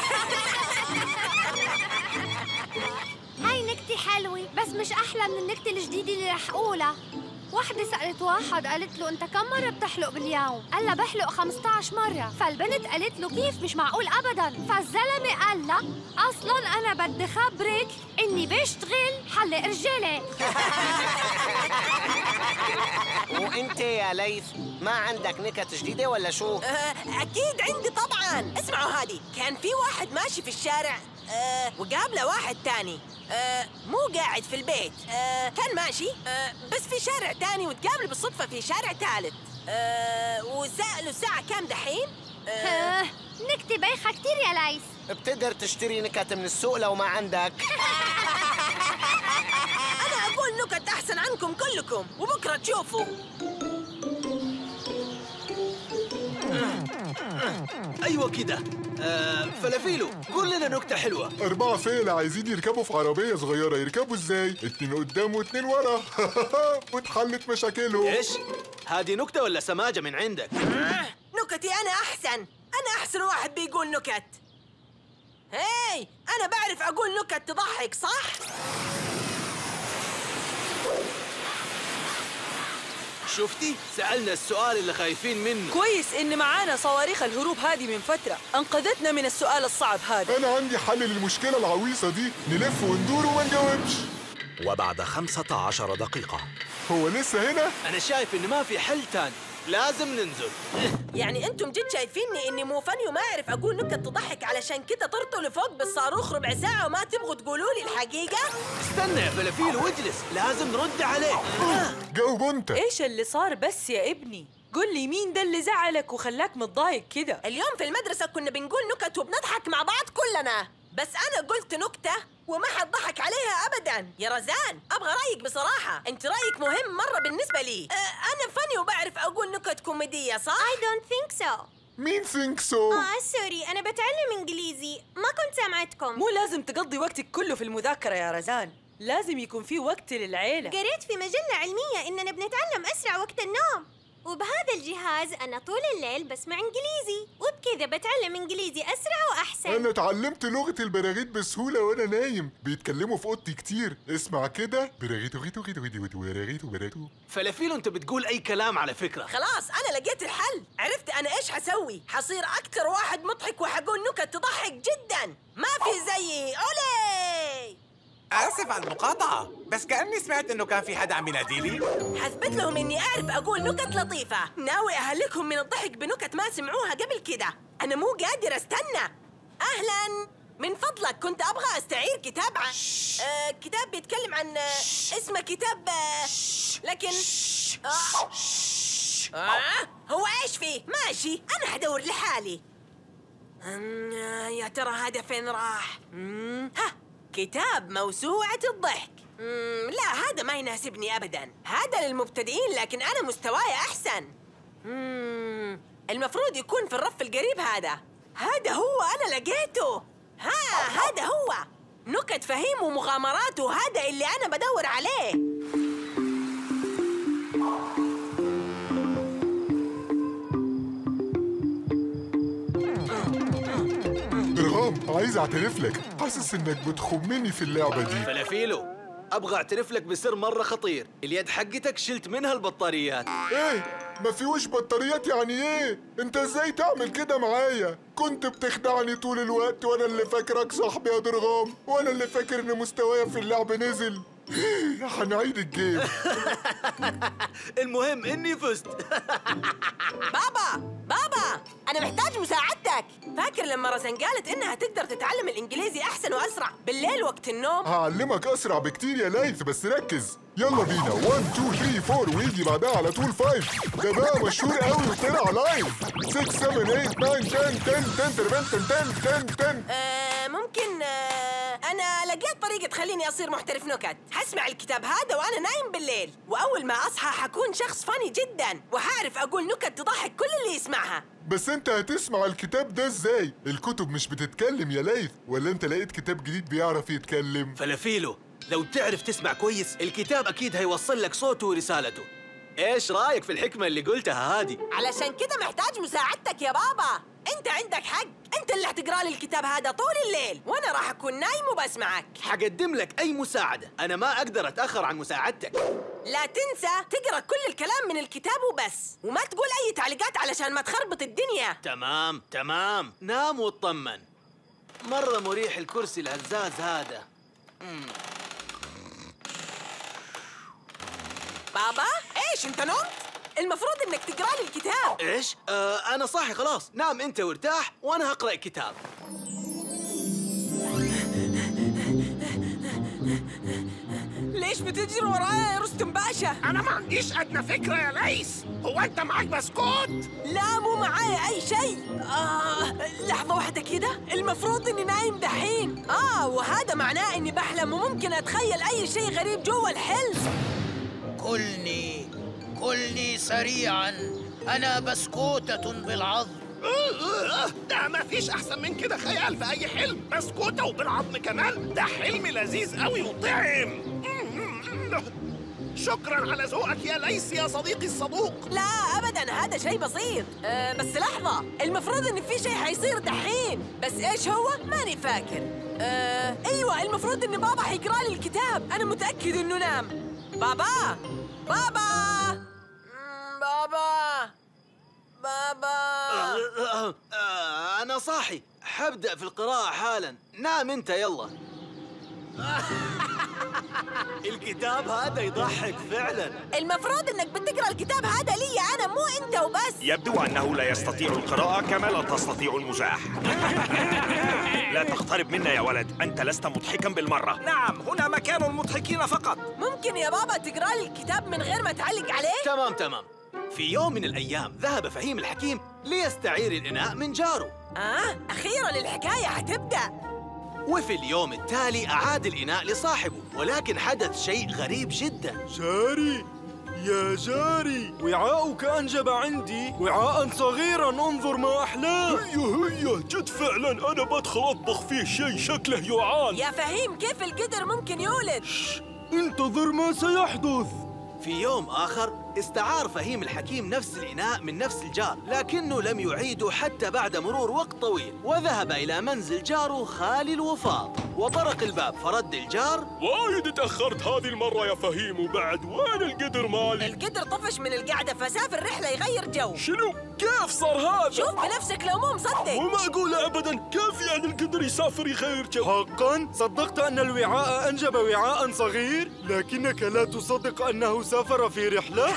Speaker 17: هاي نكتة حلوة بس مش أحلى من النكتة الجديدة اللي رح أقولها وحدة سألت واحد قالت له أنت كم مرة بتحلق باليوم؟ قال لها بحلق 15 مرة فالبنت قالت له كيف مش معقول أبدا فالزلمة قال لها أصلا أنا بدي خبرك إني بشتغل حلق رجالي
Speaker 16: وانت يا ليث ما عندك نكت جديدة ولا شو؟
Speaker 3: آه، أكيد عندي طبعا اسمعوا هذه كان في واحد ماشي في الشارع آه وقابله واحد تاني آه مو قاعد في البيت آه كان ماشي آه بس في شارع تاني وتقابل بالصدفة في شارع ثالث آه وسأله الساعة كام دحين
Speaker 17: آه، نكتة بايخة كتير يا ليث
Speaker 16: بتقدر تشتري نكت من السوق لو ما عندك
Speaker 3: أنا أقول نكت أحسن عنكم كلكم وبكرة تشوفوا
Speaker 1: ايوه كده آه فلافيلو قول لنا نكته حلوه
Speaker 2: أربعة فيلة عايزين يركبوا في عربية صغيرة يركبوا ازاي؟ اتنين قدام واتنين ورا واتحلت مشاكلهم
Speaker 1: ايش هذه نكته ولا سماجه من عندك
Speaker 3: نكتي أنا أحسن أنا أحسن واحد بيقول نكت هاي أنا بعرف أقول نكت تضحك صح؟
Speaker 1: شفتي سالنا السؤال اللي خايفين منه
Speaker 7: كويس ان معانا صواريخ الهروب هذه من فتره انقذتنا من السؤال الصعب هذا
Speaker 2: أنا عندي حل للمشكلة العويصة دي نلف وندور وما نجاوبش
Speaker 5: وبعد 15 دقيقة
Speaker 2: هو لسه هنا؟
Speaker 1: انا شايف ان ما في حل تاني لازم ننزل
Speaker 3: يعني أنتم جد شايفيني إني مو فني وما أعرف أقول نكت تضحك علشان كده طرتوا لفوق بالصاروخ ربع ساعة وما تبغوا تقولوا لي الحقيقة؟
Speaker 1: استنى يا فلافيل واجلس لازم نرد عليه
Speaker 2: جاوب انت
Speaker 7: ايش اللي صار بس يا ابني قل لي مين ده اللي زعلك وخلاك متضايق كده
Speaker 3: اليوم في المدرسة كنا بنقول نكت وبنضحك مع بعض كلنا بس أنا قلت نكتة وما حد ضحك عليها ابدا يا رزان ابغى رايك بصراحه انت رايك مهم مره بالنسبه لي أه انا فني وبعرف اقول نكت كوميديه صح
Speaker 17: I don't think so
Speaker 2: مين ثينك سو
Speaker 17: اه سوري انا بتعلم انجليزي ما كنت سمعتكم
Speaker 7: مو لازم تقضي وقتك كله في المذاكرة يا رزان لازم يكون في وقت للعيلة
Speaker 17: قريت في مجلة علمية إننا بنتعلم أسرع وقت النوم وبهذا الجهاز أنا طول الليل بسمع إنجليزي وبكذا بتعلم إنجليزي أسرع وأحسن
Speaker 2: انا اتعلمت لغه البراغيث بسهوله وانا نايم بيتكلموا في اوضتي كتير اسمع كده براغيث غيتو غيتو غيتو غيتو براغيث وبراغيث
Speaker 1: فلافيلو انت بتقول اي كلام على فكره
Speaker 3: خلاص انا لقيت الحل عرفت انا ايش حسوي حصير اكتر واحد مضحك وحقول نكت تضحك جدا ما في زيي اولي
Speaker 6: آسف على المقاطعة بس كأني سمعت إنه كان في حدا عم ينادي لي
Speaker 3: حثبت لهم اني اعرف اقول نكت لطيفه ناوي اهلكهم من الضحك بنكت ما سمعوها قبل كده انا مو قادر استنى اهلا من فضلك كنت ابغى استعير كتاب عن آه كتاب بيتكلم عن آه اسمه كتاب آه لكن آه آه هو ايش فيه ماشي انا حدور لحالي أم، آه، يا ترى هذا فين راح مم، ها كتاب موسوعة الضحك مم، لا هذا ما يناسبني أبدا هذا للمبتدئين لكن أنا مستواي أحسن مم، المفروض يكون في الرف القريب هذا هذا هو أنا لقيته ها هذا هو نكت فهيم ومغامرات وهذا اللي أنا بدور عليه
Speaker 2: درغام عايز اعترف لك حاسس انك بتخمني في اللعبه دي
Speaker 1: فلافيلو ابغى اعترف لك بسر مره خطير اليد حقتك شلت منها البطاريات
Speaker 2: ايه ما فيهوش بطاريات يعني ايه انت ازاي تعمل كده معايا كنت بتخدعني طول الوقت وانا اللي فاكرك صاحبي يا درغام وانا اللي فاكر ان مستوايا في اللعب نزل هنعيد الجيم
Speaker 1: المهم اني فزت
Speaker 3: بابا بابا أنا محتاج مساعدتك فاكر لما رزان قالت إنها تقدر تتعلم الإنجليزي أحسن وأسرع بالليل وقت النوم
Speaker 2: هعلمك اسرع بكتير يا ليث بس ركز يلا بينا 1 2 3 4 ويجي بعدها على طول 5 ده بقى مشهور قوي وطلع لايف 6 7 8 9 10 10 10 10 10 10 10
Speaker 3: آه ممكن آه أنا لقيت طريقة تخليني أصير محترف نكت حسمع الكتاب هذا وأنا نايم بالليل وأول ما أصحى حكون شخص فاني جدا وحعرف أقول نكت تضحك كل اللي يسمعها
Speaker 2: بس انت هتسمع الكتاب ده ازاي الكتب مش بتتكلم يا ليث ولا انت لقيت كتاب جديد بيعرف يتكلم
Speaker 1: فلافيلو لو تعرف تسمع كويس الكتاب اكيد هيوصل لك صوته ورسالته ايش رايك في الحكمه اللي قلتها هذه
Speaker 3: علشان كده محتاج مساعدتك يا بابا انت عندك حق انت اللي هتقرا لي الكتاب هذا طول الليل وانا راح اكون نايم وبسمعك
Speaker 1: حقدم لك اي مساعده انا ما اقدر اتاخر عن مساعدتك
Speaker 3: لا تنسى تقرا كل الكلام من الكتاب وبس وما تقول اي تعليقات علشان ما تخربط الدنيا
Speaker 1: تمام تمام نام واطمن مره مريح الكرسي الهزاز هذا مم.
Speaker 3: بابا ايش انت نمت المفروض انك تقرا لي الكتاب
Speaker 1: ايش آه انا صاحي خلاص نام انت وارتاح وانا هقرا كتاب
Speaker 3: ليش بتجري ورايا يا رستم باشا
Speaker 6: أنا ما عنديش أدنى فكرة يا ليس هو أنت معاك بسكوت؟
Speaker 3: لا مو معايا اي شيء آه لحظة واحدة كده المفروض اني نايم دحين اه وهذا معناه اني بحلم وممكن اتخيل اي شيء غريب جوا الحلم
Speaker 18: كلني كلني سريعا أنا بسكوتة بالعظم
Speaker 6: ده ما فيش أحسن من كده خيال في أي حلم بسكوتة وبالعظم كمان ده حلم لذيذ قوي وطعم شكرا على ذوقك يا ليس يا صديقي الصدوق
Speaker 3: لا ابدا هذا شيء بسيط آه بس لحظة المفروض ان في شيء حيصير دحين بس ايش هو ماني فاكر آه ايوه المفروض ان بابا حيقرا لي الكتاب انا متأكد انه نام بابا بابا مم، بابا بابا
Speaker 1: آه، آه، انا صاحي حبدا في القراءه حالا نام انت يلا الكتاب هذا يضحك فعلا
Speaker 3: المفروض انك بتقرا الكتاب هذا لي انا مو انت وبس
Speaker 19: يبدو أنه لا يستطيع القراءة كما لا تستطيع المزاح لا تقترب منا يا ولد أنت لست مضحكا بالمرة
Speaker 5: نعم هنا مكان المضحكين فقط
Speaker 3: ممكن يا بابا تقرا لي الكتاب من غير ما تعلق عليه
Speaker 1: تمام تمام في يوم من الايام ذهب فهيم الحكيم ليستعير الاناء من جاره
Speaker 3: اه اخيرا الحكايه حتبدا
Speaker 1: وفي اليوم التالي أعاد الإناء لصاحبه ولكن حدث شيء غريب جدا
Speaker 20: جاري يا جاري وعاؤك أنجب عندي وعاء صغيرا انظر ما أحلاه
Speaker 11: هيا هيا جد فعلا أنا بدخل أطبخ فيه شيء شكله يعان
Speaker 3: يا فهيم كيف القدر ممكن يولد؟
Speaker 20: انتظر ما سيحدث
Speaker 1: في يوم آخر استعار فهيم الحكيم نفس الإناء من نفس الجار لكنه لم يعيده حتى بعد مرور وقت طويل وذهب إلى منزل جاره خالي الوفاض وطرق الباب فرد الجار
Speaker 11: وايد تأخرت هذه المرة يا فهيم وبعد وين القدر مالي؟
Speaker 3: القدر طفش من القعدة فسافر رحلة يغير جو
Speaker 11: شنو؟ كيف صار هذا؟
Speaker 3: شوف بنفسك لو مو مصدق
Speaker 11: مو معقولة أبدا كيف يعني القدر يسافر يغير جو؟
Speaker 20: حقا صدقت أن الوعاء أنجب وعاء صغير لكنك لا تصدق أنه سافر في رحلة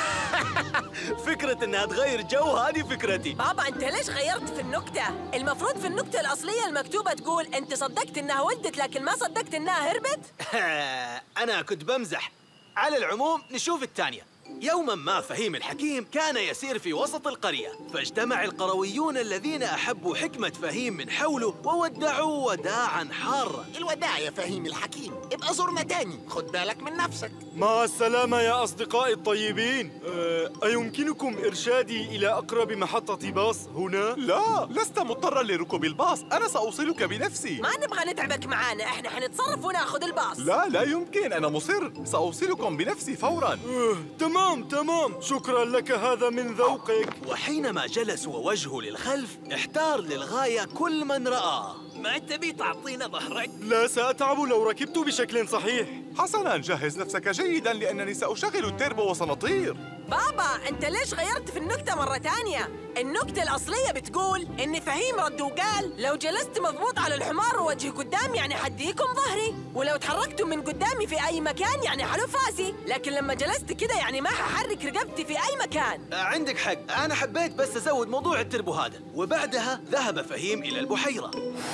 Speaker 1: فكرة إنها تغير جو هذه فكرتي
Speaker 3: بابا انت ليش غيرت في النكتة؟ المفروض في النكتة الأصلية المكتوبة تقول انت صدقت انها ولدت لكن ما صدقت انها هربت؟
Speaker 1: أنا كنت بمزح على العموم نشوف الثانية يوما ما فهيم الحكيم كان يسير في وسط القرية فاجتمع القرويون الذين أحبوا حكمة فهيم من حوله وودعوا وداعا حارا
Speaker 6: الوداع يا فهيم الحكيم ابقى زورنا تاني خد بالك من نفسك
Speaker 20: مع السلامة يا أصدقائي الطيبين أه، أيمكنكم إرشادي إلى أقرب محطة باص هنا؟
Speaker 21: لا لست مضطرا لركوب الباص أنا سأوصلك بنفسي
Speaker 3: ما نبغى نتعبك معانا احنا حنتصرف وناخذ الباص
Speaker 21: لا لا يمكن أنا مصر سأوصلكم بنفسي فورا
Speaker 20: أه، تمام تمام شكرا لك هذا من ذوقك
Speaker 1: وحينما جلس ووجهه للخلف احتار للغاية كل من رآه
Speaker 5: ما تبي تعطينا ظهرك؟
Speaker 20: لا سأتعب لو ركبت بشكل صحيح
Speaker 21: حسنا جهز نفسك جيدا لأنني سأشغل التربو وسنطير
Speaker 3: بابا انت ليش غيرت في النكتة مرة تانية؟ النكتة الأصلية بتقول إن فهيم رد وقال لو جلست مضبوط على الحمار ووجهي قدام يعني حديكم ظهري ولو تحركتم من قدامي في أي مكان يعني حلو فاسي لكن لما جلست كده يعني ما ححرك رقبتي في أي مكان
Speaker 1: آه، عندك حق أنا حبيت بس أزود موضوع التربو هذا وبعدها ذهب فهيم إلى البحيرة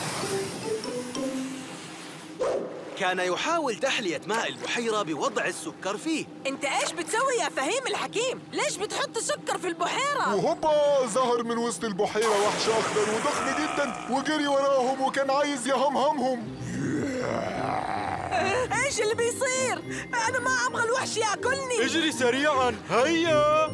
Speaker 1: كان يحاول تحلية ماء البحيرة بوضع السكر فيه
Speaker 3: انت ايش بتسوي يا فهيم الحكيم؟ ليش بتحط سكر في البحيرة؟
Speaker 2: وهوبا ظهر من وسط البحيرة وحش أخضر وضخم جدا وجري وراهم وكان عايز يهمهمهم
Speaker 3: ايش اللي بيصير؟ انا ما ابغى الوحش ياكلني
Speaker 20: اجري سريعا هيا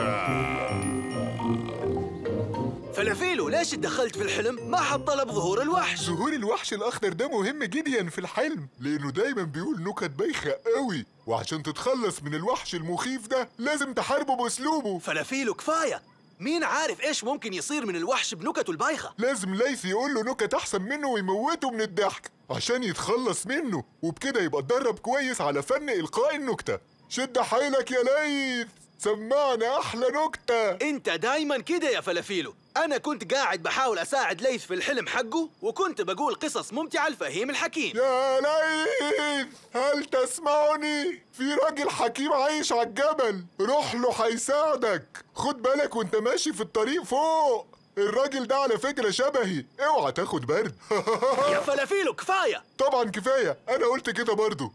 Speaker 1: فلافيلو ليش دخلت في الحلم؟ ما حد طلب ظهور الوحش
Speaker 2: ظهور الوحش الأخضر ده مهم جدا في الحلم لأنه دايما بيقول نكت بايخة قوي وعشان تتخلص من الوحش المخيف ده لازم تحاربه بأسلوبه
Speaker 1: فلافيلو كفاية مين عارف ايش ممكن يصير من الوحش بنكته البايخة
Speaker 2: لازم ليث يقول له نكت أحسن منه ويموته من الضحك عشان يتخلص منه وبكده يبقى اتدرب كويس على فن إلقاء النكتة شد حيلك يا ليث سمعنا أحلى نكتة
Speaker 1: انت دايما كده يا فلافيلو انا كنت قاعد بحاول اساعد ليث في الحلم حقه وكنت بقول قصص ممتعة لفهيم الحكيم
Speaker 2: يا ليث هل تسمعني؟ في راجل حكيم عايش على الجبل روح له هيساعدك خد بالك وانت ماشي في الطريق فوق الراجل ده على فكرة شبهي اوعى تاخد برد
Speaker 1: يا فلافيلو كفاية
Speaker 2: طبعا كفاية انا قلت كده برضو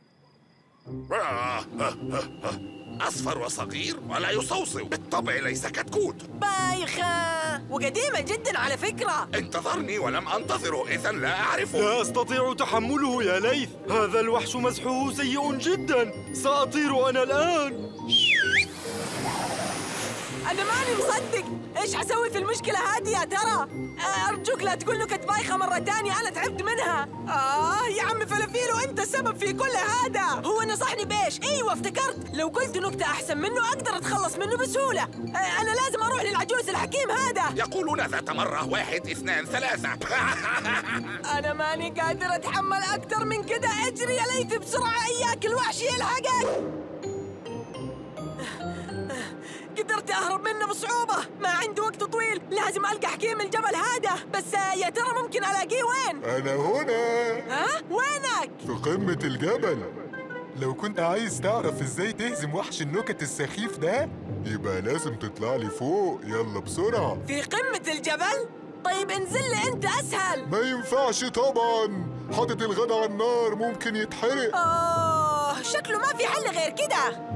Speaker 6: أصفر وصغير ولا يصوصو بالطبع ليس كتكوت
Speaker 3: بايخة وقديمة جدا على فكرة
Speaker 6: انتظرني ولم أنتظره إذا لا أعرفه
Speaker 20: لا أستطيع تحمله يا ليث هذا الوحش مزحه سيء جدا سأطير أنا الآن
Speaker 3: أنا ماني مصدق إيش حسوي في المشكلة هذه يا ترى؟ آه، أرجوك لا تقول نكت بايخة مرة تانية أنا تعبت منها آه يا عم فلافيلو أنت السبب في كل هذا هو نصحني بإيش؟ أيوة افتكرت لو قلت نكتة أحسن منه أقدر أتخلص منه بسهولة آه أنا لازم أروح للعجوز الحكيم هذا
Speaker 6: يقولون ذات مرة واحد اثنان ثلاثة
Speaker 3: أنا ماني قادر أتحمل أكثر من كده اجري يا ليث بسرعة إياك الوحش يلحقك قدرت أهرب منه بصعوبة ما عندي وقت طويل لازم ألقى حكيم الجبل هذا بس آه، يا ترى ممكن ألاقيه وين؟
Speaker 2: انا هنا
Speaker 3: ها؟ وينك؟
Speaker 2: في قمة الجبل لو كنت عايز تعرف ازاي تهزم وحش النكت السخيف ده يبقى لازم تطلع لي فوق يلا بسرعة
Speaker 3: في قمة الجبل؟ طيب انزل لي أنت أسهل
Speaker 2: ما ينفعش طبعا حاطط الغدا على النار ممكن يتحرق
Speaker 3: آه شكله ما في حل غير كده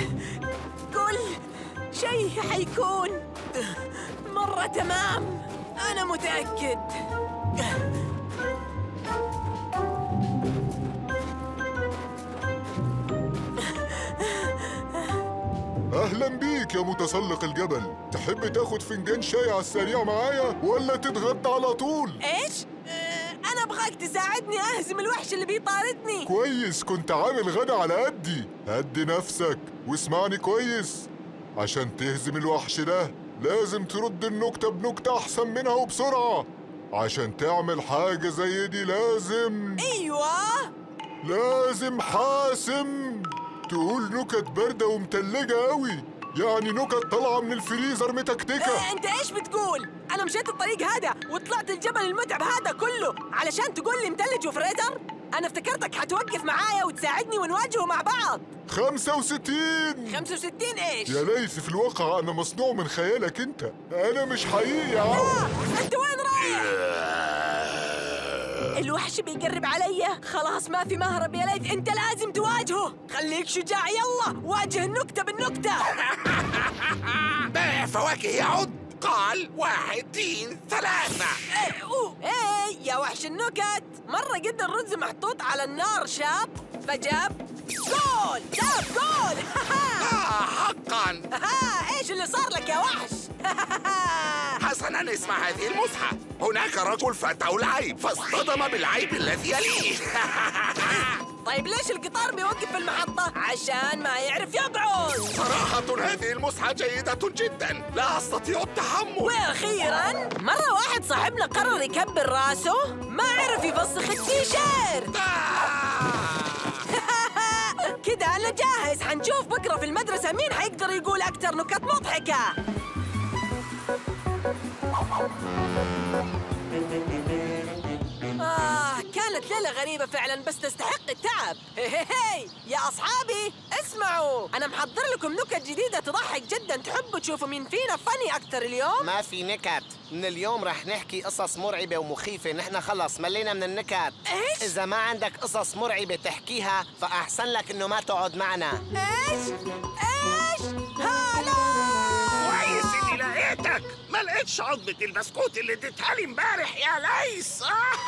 Speaker 3: كل شيء حيكون مرة تمام أنا متأكد
Speaker 2: أهلا بيك يا متسلق الجبل تحب تاخد فنجان شاي على السريع معايا ولا تتغدى على طول
Speaker 3: إيش؟ آه، أنا أبغاك تساعدني أهزم الوحش اللي بيطاردني
Speaker 2: كويس كنت عامل غدا على قدي هدي نفسك واسمعني كويس عشان تهزم الوحش ده لازم ترد النكتة بنكتة أحسن منها وبسرعة عشان تعمل حاجة زي دي لازم
Speaker 3: أيوة
Speaker 2: لازم حاسم تقول نكت باردة ومتلجة قوي يعني نكت طالعة من الفريزر متكتكة
Speaker 3: آه، أنت إيش بتقول؟ أنا مشيت الطريق هذا وطلعت الجبل المتعب هذا كله علشان تقول لي متلج وفريزر؟ أنا افتكرتك حتوقف معايا وتساعدني ونواجهه مع بعض
Speaker 2: خمسة وستين
Speaker 3: 65 إيش؟
Speaker 2: يا ليث في الواقع أنا مصنوع من خيالك أنت أنا مش حقيقي يا عم
Speaker 3: أنت وين رايح؟ الوحش بيقرب علي خلاص ما في مهرب يا ليث انت لازم تواجهه خليك شجاع يلا واجه النكتة بالنكتة
Speaker 6: بائع فواكه يعد قال واحد اثنين ثلاثة
Speaker 3: ايه أوه. ايه يا وحش النكت مرة قد الرز محطوط على النار شاب فجاب جول جاب جول
Speaker 6: آه حقا
Speaker 3: ايش اللي صار لك يا وحش
Speaker 6: حسنا اسمع هذه المزحة هناك رجل فاته العيب فاصطدم بالعيب الذي يليه
Speaker 3: طيب ليش القطار بيوقف في المحطة؟ عشان ما يعرف يقعد
Speaker 6: صراحة هذه المزحة جيدة جدا لا أستطيع التحمل
Speaker 3: واخيرا مرة واحد صاحبنا قرر يكبر راسه ما عرف يفسخ التيشيرت كده انا جاهز حنشوف بكره في المدرسة مين حيقدر يقول اكتر نكت مضحكة آه كانت ليلة غريبة فعلا بس تستحق التعب هي هي هي يا أصحابي اسمعوا أنا محضر لكم نكت جديدة تضحك جدا تحبوا تشوفوا مين فينا فني أكتر اليوم
Speaker 16: ما في نكت من اليوم رح نحكي قصص مرعبة ومخيفة نحن خلص ملينا من النكت
Speaker 3: إيش؟
Speaker 16: إذا ما عندك قصص مرعبة تحكيها فأحسن لك إنه ما تقعد معنا
Speaker 3: إيش؟ إيش؟ هلا
Speaker 6: كويس إني لقيتك ما لقيتش عظمة البسكوت اللي اديتها لي امبارح يا ليس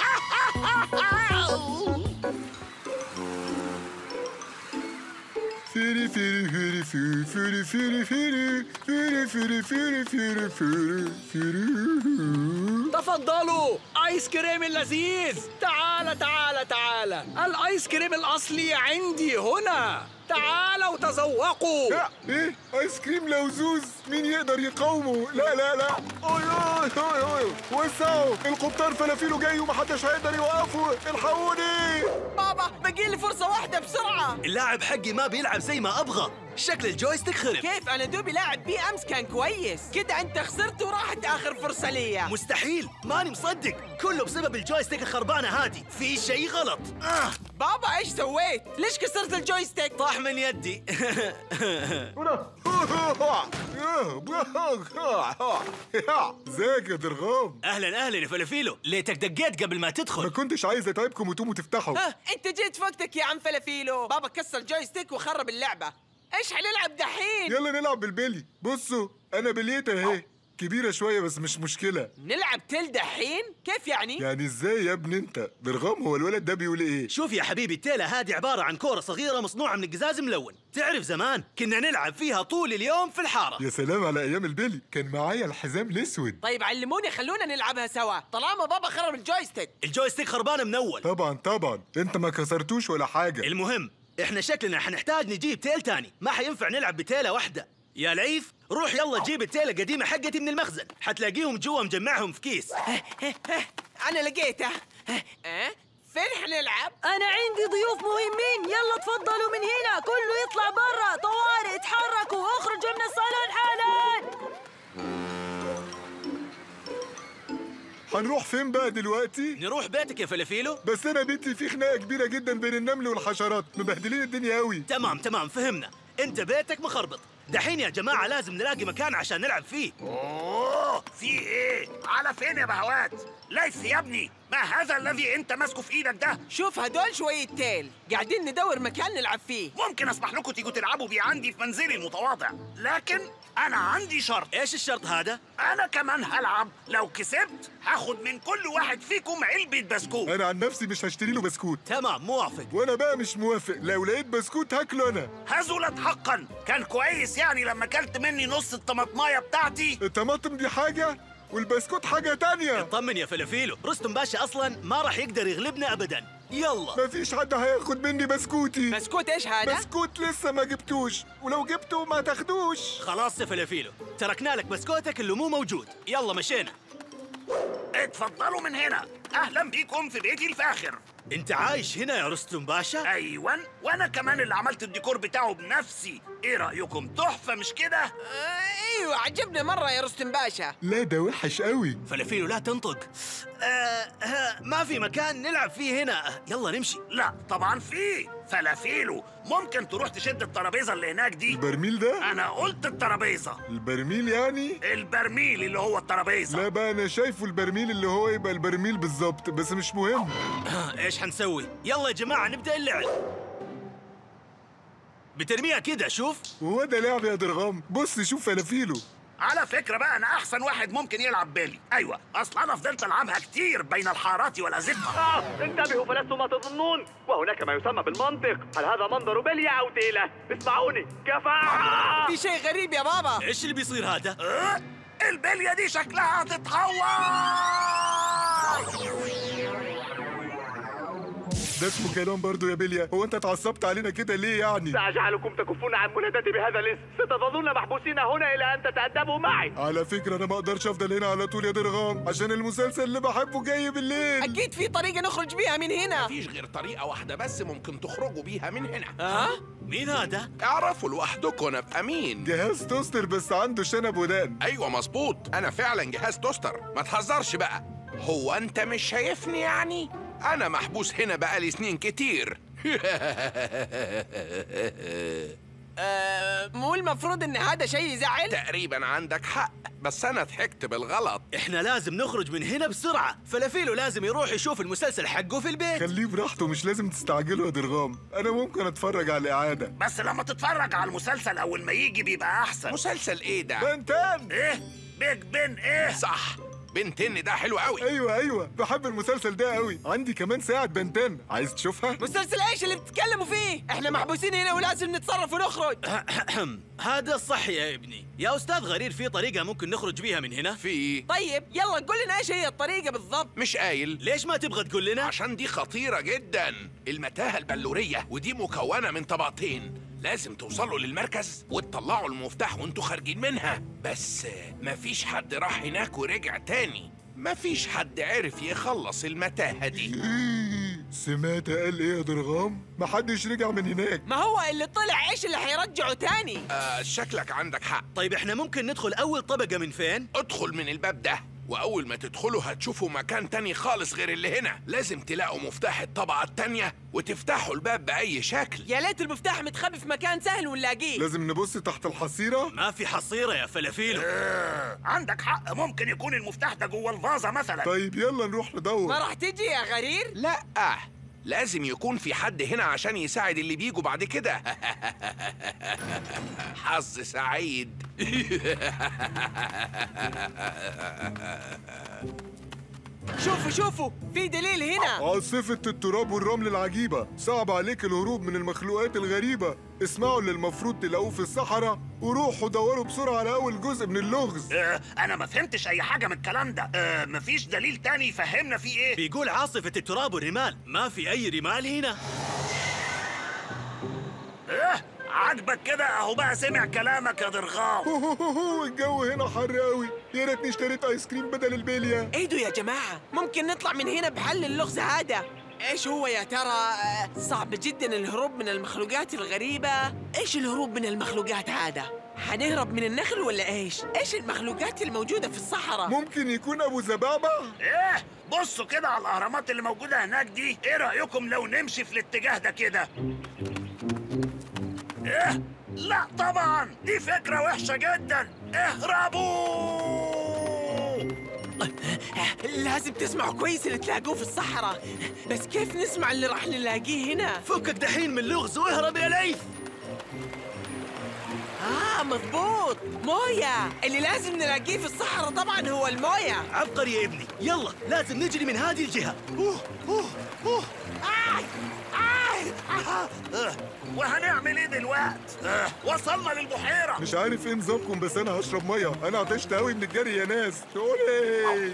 Speaker 2: فيري فيري فيري فيري فيري فيري فيري فيري فيري فيري فيري فيري فيري
Speaker 8: تفضلوا ايس كريم اللذيذ تعال تعال تعال الايس كريم الاصلي عندي هنا تعالوا تذوقوا
Speaker 2: ايه ايس كريم لوزوز مين يقدر يقاومه لا لا لا اوي اوي اوي اوي وسعوا القبطان فلافيله جاي ومحدش هيقدر يوقفه الحقوني
Speaker 3: بابا باقي لي فرصة واحدة بسرعة
Speaker 1: اللاعب حقي ما بيلعب زي ما ابغى شكل الجويستيك خرب
Speaker 9: كيف انا دوبي لاعب بيه امس كان كويس كده انت خسرت وراحت اخر فرصه ليا
Speaker 1: مستحيل ماني مصدق كله بسبب الجويستيك الخربانه هذه في شيء غلط آه.
Speaker 9: بابا ايش سويت ليش كسرت الجويستيك
Speaker 1: طاح من يدي
Speaker 2: ازيك يا درغام
Speaker 1: اهلا اهلا يا فلافيلو ليتك دقيت قبل ما
Speaker 2: ما
Speaker 1: تدخل
Speaker 2: كنتش عايز اتعبكم وتقوموا تفتحوا
Speaker 9: ها انت جيت في وقتك يا عم فلافيلو بابا كسر الجويستيك وخرب اللعبه ايش حنلعب دحين
Speaker 2: يلا نلعب بالبلي بصوا انا بليت اهي كبيرة شوية بس مش مشكلة
Speaker 9: نلعب تل دحين كيف يعني
Speaker 2: يعني ازاي يا ابني انت درغام هو الولد ده بيقول ايه
Speaker 1: شوف يا حبيبي التيلة هذه عبارة عن كورة صغيرة مصنوعة من القزاز ملون تعرف زمان كنا نلعب فيها طول اليوم في الحارة
Speaker 2: يا سلام على ايام البلي كان معايا الحزام الاسود
Speaker 9: طيب علموني خلونا نلعبها سوا طالما بابا خرب الجويستيك
Speaker 1: الجويستيك خربانة من أول
Speaker 2: طبعا طبعا انت ما كسرتوش ولا حاجة
Speaker 1: المهم احنا شكلنا حنحتاج نجيب تيل تاني ما حينفع نلعب بتيلة واحدة يا لعيف روح يلا جيب التيلة القديمة حقتي من المخزن حتلاقيهم جوا مجمعهم في كيس
Speaker 9: انا لقيته اه فين حنلعب
Speaker 7: أنا عندي ضيوف مهمين يلا تفضلوا من هنا كله يطلع برا طوارئ اتحركوا اخرجوا من الصالون حالا
Speaker 2: هنروح فين بقى دلوقتي
Speaker 1: نروح بيتك يا فلافيلو
Speaker 2: بس انا بيتي فيه خناقة كبيرة جدا بين النمل والحشرات مبهدلين الدنيا قوي
Speaker 1: تمام تمام فهمنا انت بيتك مخربط دحين يا جماعة لازم نلاقي مكان عشان نلعب فيه
Speaker 6: اوه في ايه على فين يا بهوات ليث يا ابني ما هذا الذي انت ماسكه في ايدك ده
Speaker 9: شوف هدول شوية تيل قاعدين ندور مكان نلعب فيه
Speaker 6: ممكن اسمح لكم تيجوا تلعبوا بيه عندي في منزلي المتواضع لكن انا عندي شرط
Speaker 1: ايش الشرط هذا
Speaker 6: انا كمان هلعب لو كسبت هاخد من كل واحد فيكم علبة بسكوت
Speaker 2: انا عن نفسي مش هشتري له بسكوت
Speaker 1: تمام موافق
Speaker 2: وانا بقى مش موافق لو لقيت بسكوت هاكله انا
Speaker 6: هزلت حقا كان كويس يعني لما اكلت مني نص الطماطمايه بتاعتي
Speaker 2: الطماطم دي حاجة والبسكوت حاجة تانية
Speaker 1: اطمن يا فلافيلو رستم باشا اصلا ما راح يقدر يغلبنا ابدا يلا
Speaker 2: مفيش حد هياخد مني بسكوتي
Speaker 9: بسكوت ايش هذا؟
Speaker 2: بسكوت لسه ما جبتوش ولو جبته ما تاخدوش
Speaker 1: خلاص يا فلافيلو تركنا لك بسكوتك اللي مو موجود يلا مشينا
Speaker 6: اتفضلوا من هنا اهلا بيكم في بيتي الفاخر
Speaker 1: انت عايش هنا يا رستم باشا
Speaker 6: ايوه وانا كمان اللي عملت الديكور بتاعه بنفسي ايه رايكم تحفه مش كده
Speaker 9: آه ايوه عجبنا مرة يا رستم باشا
Speaker 2: لا ده وحش قوي
Speaker 1: فلافيلو لا تنطق آه آه ما في مكان نلعب فيه هنا يلا نمشي
Speaker 6: لا طبعا في فلافيلو ممكن تروح تشد الترابيزه اللي هناك دي
Speaker 2: البرميل ده
Speaker 6: انا قلت الترابيزه
Speaker 2: البرميل يعني
Speaker 6: البرميل اللي هو الترابيزه
Speaker 2: لا بقى انا شايفه البرميل اللي هو يبقى البرميل بالظبط بس مش مهم
Speaker 1: ايش حنسوي يلا يا جماعه نبدا اللعب بترميها كده شوف
Speaker 2: هو ده لعب يا درغام بص شوف فلافيله
Speaker 6: على فكرة بقى أنا أحسن واحد ممكن يلعب بالي أيوة أصل أنا فضلت ألعبها كتير بين الحارات والأزقة
Speaker 10: آه انتبهوا فلستم ما تظنون وهناك ما يسمى بالمنطق هل هذا منظر بلية أو تيلة اسمعوني كفاءة
Speaker 9: في شيء غريب يا بابا
Speaker 1: ايش اللي بيصير هذا
Speaker 6: أه؟ البلية دي شكلها هتتحول
Speaker 2: ده اسمه كلام برضو يا بليا هو انت اتعصبت علينا كده ليه يعني
Speaker 10: سأجعلكم تكفون عن منادتي بهذا الاسم ستظلون محبوسين هنا إلى أن تتأدبوا معي
Speaker 2: على فكرة انا ما اقدرش افضل هنا على طول يا درغام عشان المسلسل اللي بحبه جاي بالليل
Speaker 9: اكيد في طريقة نخرج بيها من هنا
Speaker 22: مفيش غير طريقة واحدة بس ممكن تخرجوا بيها من هنا
Speaker 1: ها مين هذا
Speaker 22: اعرفوا لوحدكم انا ابقى مين
Speaker 2: جهاز توستر بس عنده شنب ودان
Speaker 22: ايوه مظبوط انا فعلا جهاز توستر ما تهزرش بقى هو انت مش شايفني يعني انا محبوس هنا بقالي سنين كتير
Speaker 9: آه مو المفروض ان هذا شيء يزعل
Speaker 22: تقريبا عندك حق بس انا ضحكت بالغلط
Speaker 1: احنا لازم نخرج من هنا بسرعه فلافيلو لازم يروح يشوف المسلسل حقه في البيت
Speaker 2: خليه براحته مش لازم تستعجلوا يا درغام انا ممكن اتفرج على الاعادة
Speaker 6: بس لما تتفرج على المسلسل أول ما يجي بيبقى أحسن
Speaker 22: مسلسل ايه ده
Speaker 2: بنتان
Speaker 6: إيه بيج بن إيه
Speaker 22: صح بنتن ده حلو قوي
Speaker 2: ايوه ايوه بحب المسلسل ده قوي عندي كمان ساعة بنتان عايز تشوفها
Speaker 9: مسلسل ايش اللي بتتكلموا فيه احنا محبوسين هنا ولازم نتصرف ونخرج
Speaker 1: هذا صح يا ابني يا استاذ غرير في طريقه ممكن نخرج بيها من هنا
Speaker 22: في
Speaker 9: طيب يلا قول لنا ايش هي الطريقة بالضبط
Speaker 22: مش قايل
Speaker 1: ليش ما تبغى تقول لنا
Speaker 22: عشان دي خطيرة جدا المتاهة البلورية ودي مكونة من طبقتين لازم توصلوا للمركز وتطلعوا المفتاح وانتوا خارجين منها بس مفيش حد راح هناك ورجع تاني مفيش حد عرف يخلص المتاهة دي
Speaker 2: سمعت قال ايه يا درغام محدش رجع من هناك
Speaker 9: ما هو اللي طلع ايش اللي حيرجعه تاني
Speaker 22: آه شكلك عندك حق
Speaker 1: طيب احنا ممكن ندخل اول طبقه من فين
Speaker 22: ادخل من الباب ده وأول ما تدخلوا هتشوفوا مكان تاني خالص غير اللي هنا لازم تلاقوا مفتاح الطبقة التانية وتفتحوا الباب بأي شكل
Speaker 9: يا ليت المفتاح متخبي في مكان سهل ونلاقيه
Speaker 2: لازم نبص تحت الحصيرة
Speaker 1: ما في حصيره يا فلافيلو
Speaker 6: آه، عندك حق ممكن يكون المفتاح ده جوه الفازة مثلا
Speaker 2: طيب يلا نروح ندور
Speaker 9: ما راح تيجي يا غرير
Speaker 22: لا لازم يكون في حد هنا عشان يساعد اللي بيجوا بعد كده حظ سعيد
Speaker 9: شوفوا شوفوا في دليل هنا
Speaker 2: عاصفة التراب والرمل العجيبة صعب عليك الهروب من المخلوقات الغريبة اسمعوا اللي المفروض تلاقوه في الصحراء وروحوا دوروا بسرعة على أول جزء من اللغز
Speaker 6: آه، أنا ما فهمتش أي حاجة من الكلام ده آه، مفيش دليل تاني يفهمنا فيه إيه
Speaker 1: بيقول عاصفه التراب والرمال ما في اي رمال هنا
Speaker 6: إيه عاجبك كده أهو بقى سمع كلامك يا درغام
Speaker 2: الجو هنا حر قوي يا ريتني اشتريت ايس كريم بدل البلية
Speaker 9: ايدوا يا جماعة ممكن نطلع من هنا بحل اللغز هذا ايش هو يا ترى آه، صعب جدا الهروب من المخلوقات الغريبة ايش الهروب من المخلوقات هذا حنهرب من النخل ولا ايش ايش المخلوقات الموجودة في الصحراء
Speaker 2: ممكن يكون أبو زبابة
Speaker 6: إيه بصوا كده على الأهرامات اللي موجودة هناك دي إيه رأيكم لو نمشي في الاتجاه ده كده إيه لا طبعا دي فكرة وحشة جدا اهربوا
Speaker 9: لازم تسمعوا كويس اللي تلاقوه في الصحراء بس كيف نسمع اللي راح نلاقيه هنا
Speaker 1: فكك دحين من لغز واهرب يا ليث
Speaker 9: آه مضبوط موية اللي لازم نلاقيه في الصحراء طبعا هو الموية
Speaker 1: عبقري يا ابني يلا لازم نجري من هذه الجهة
Speaker 6: أوه أوه أوه آي آي آه. وهنعمل ايه دلوقتي؟ آه. وصلنا للبحيرة
Speaker 2: مش عارف ايه نظامكم بس انا هشرب ميه انا عطشت قوي من الجري يا ناس شولي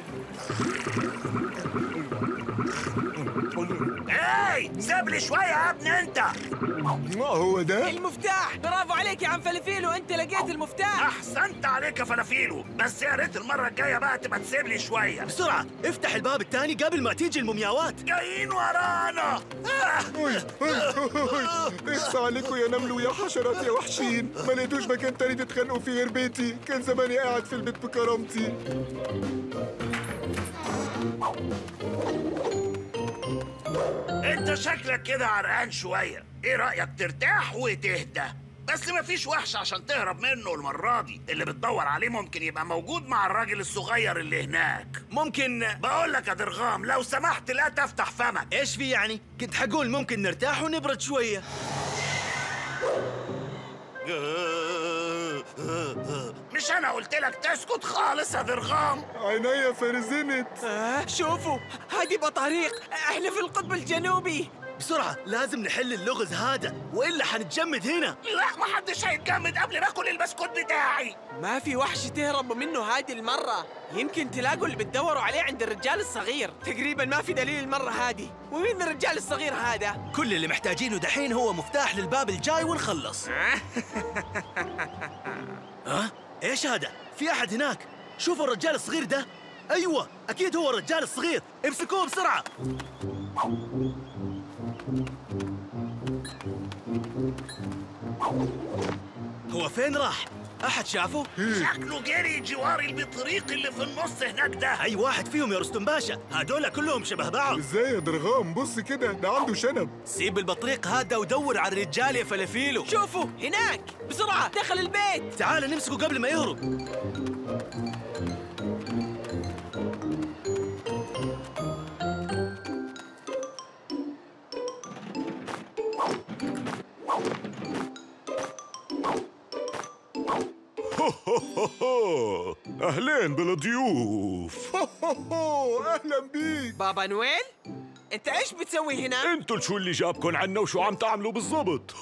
Speaker 6: اي سيب لي شوية يا ابني انت
Speaker 2: ما هو ده
Speaker 9: المفتاح برافو عليك يا عم فلفيلو انت لقيت المفتاح
Speaker 6: احسنت عليك يا فلافيلو بس يا ريت المرة الجاية بقى تبقى تسيب لي شوية
Speaker 1: بسرعة افتح الباب الثاني قبل ما تيجي المومياوات
Speaker 6: جايين ورانا آه.
Speaker 2: أوي، أوي، أوي. اخصى عليكم يا نمل ويا حشرات يا وحشين ما لقيتوش مكان تاني تتخانقوا فيه غير بيتي كان زماني قاعد في البيت بكرامتي
Speaker 6: انت شكلك كده عرقان شوية ايه رأيك ترتاح وتهدى بس مفيش وحش عشان تهرب منه المرة دي اللي بتدور عليه ممكن يبقى موجود مع الراجل الصغير اللي هناك
Speaker 1: ممكن
Speaker 6: بقول لك يا درغام لو سمحت لا تفتح فمك
Speaker 1: ايش في يعني كنت حقول ممكن نرتاح ونبرد شوية
Speaker 6: مش انا قلت لك تسكت خالص يا درغام
Speaker 2: عينيا فرزنت
Speaker 9: آه شوفوا هذه بطاريق احنا في القطب الجنوبي
Speaker 1: بسرعة لازم نحل اللغز هذا وإلا حنتجمد هنا
Speaker 6: لا محدش هيتجمد قبل ما اكل البسكوت بتاعي
Speaker 9: ما في وحش تهرب منه هذه المرة يمكن تلاقوا اللي بتدوروا عليه عند الرجال الصغير تقريبا ما في دليل المرة هذه ومين الرجال الصغير هذا؟
Speaker 1: كل اللي محتاجينه دحين هو مفتاح للباب الجاي ونخلص ها؟ ايش هذا؟ في أحد هناك شوفوا الرجال الصغير ده أيوة أكيد هو الرجال الصغير امسكوه بسرعة هو فين راح؟ أحد شافه؟
Speaker 6: شكله جري جوار البطريق اللي في النص هناك ده
Speaker 1: أي واحد فيهم يا رستم باشا هدول كلهم شبه بعض
Speaker 2: ازاي يا درغام بص كده ده عنده شنب
Speaker 1: سيب البطريق هذا ودور على الرجال يا فلافيلو
Speaker 9: شوفوا هناك بسرعة دخل البيت
Speaker 1: تعال نمسكه قبل ما يهرب
Speaker 11: أهلين بالضيوف
Speaker 2: اهلا بيك
Speaker 9: بابا نويل انت ايش بتسوي هنا؟
Speaker 11: انتوا شو اللي جابكن عنا وشو عم تعملوا بالضبط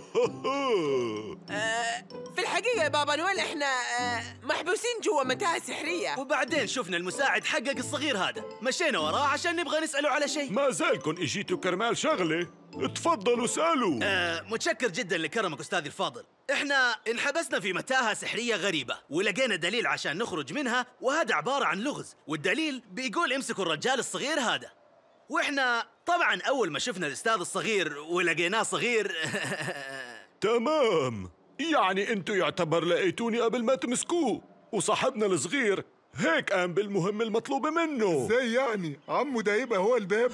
Speaker 9: آه في الحقيقة يا بابا نويل احنا آه محبوسين جوا متاهة سحرية
Speaker 1: وبعدين شفنا المساعد حقك الصغير هذا مشينا وراه عشان نبغى نسأله على شيء
Speaker 11: ما زالكن اجيتوا كرمال شغلة تفضلوا سألوا
Speaker 1: آه متشكر جدا لكرمك أستاذي الفاضل احنا انحبسنا في متاهة سحرية غريبة ولقينا دليل عشان نخرج منها وهذا عبارة عن لغز والدليل بيقول امسكوا الرجال الصغير هذا واحنا طبعا أول ما شفنا الأستاذ الصغير ولقيناه صغير
Speaker 11: تمام يعني انتوا يعتبر لقيتوني قبل ما تمسكوه وصاحبنا الصغير هيك قام بالمهمة المطلوبة منه
Speaker 2: ازاي يعني عمو ده يبقى هو الباب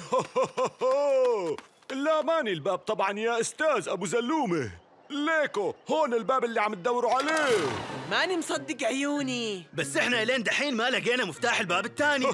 Speaker 11: لا ماني الباب طبعا يا استاذ ابو زلومه ليكو هون الباب اللي عم تدوروا عليه
Speaker 9: ماني مصدق عيوني
Speaker 1: بس احنا لين دحين ما لقينا مفتاح الباب الثاني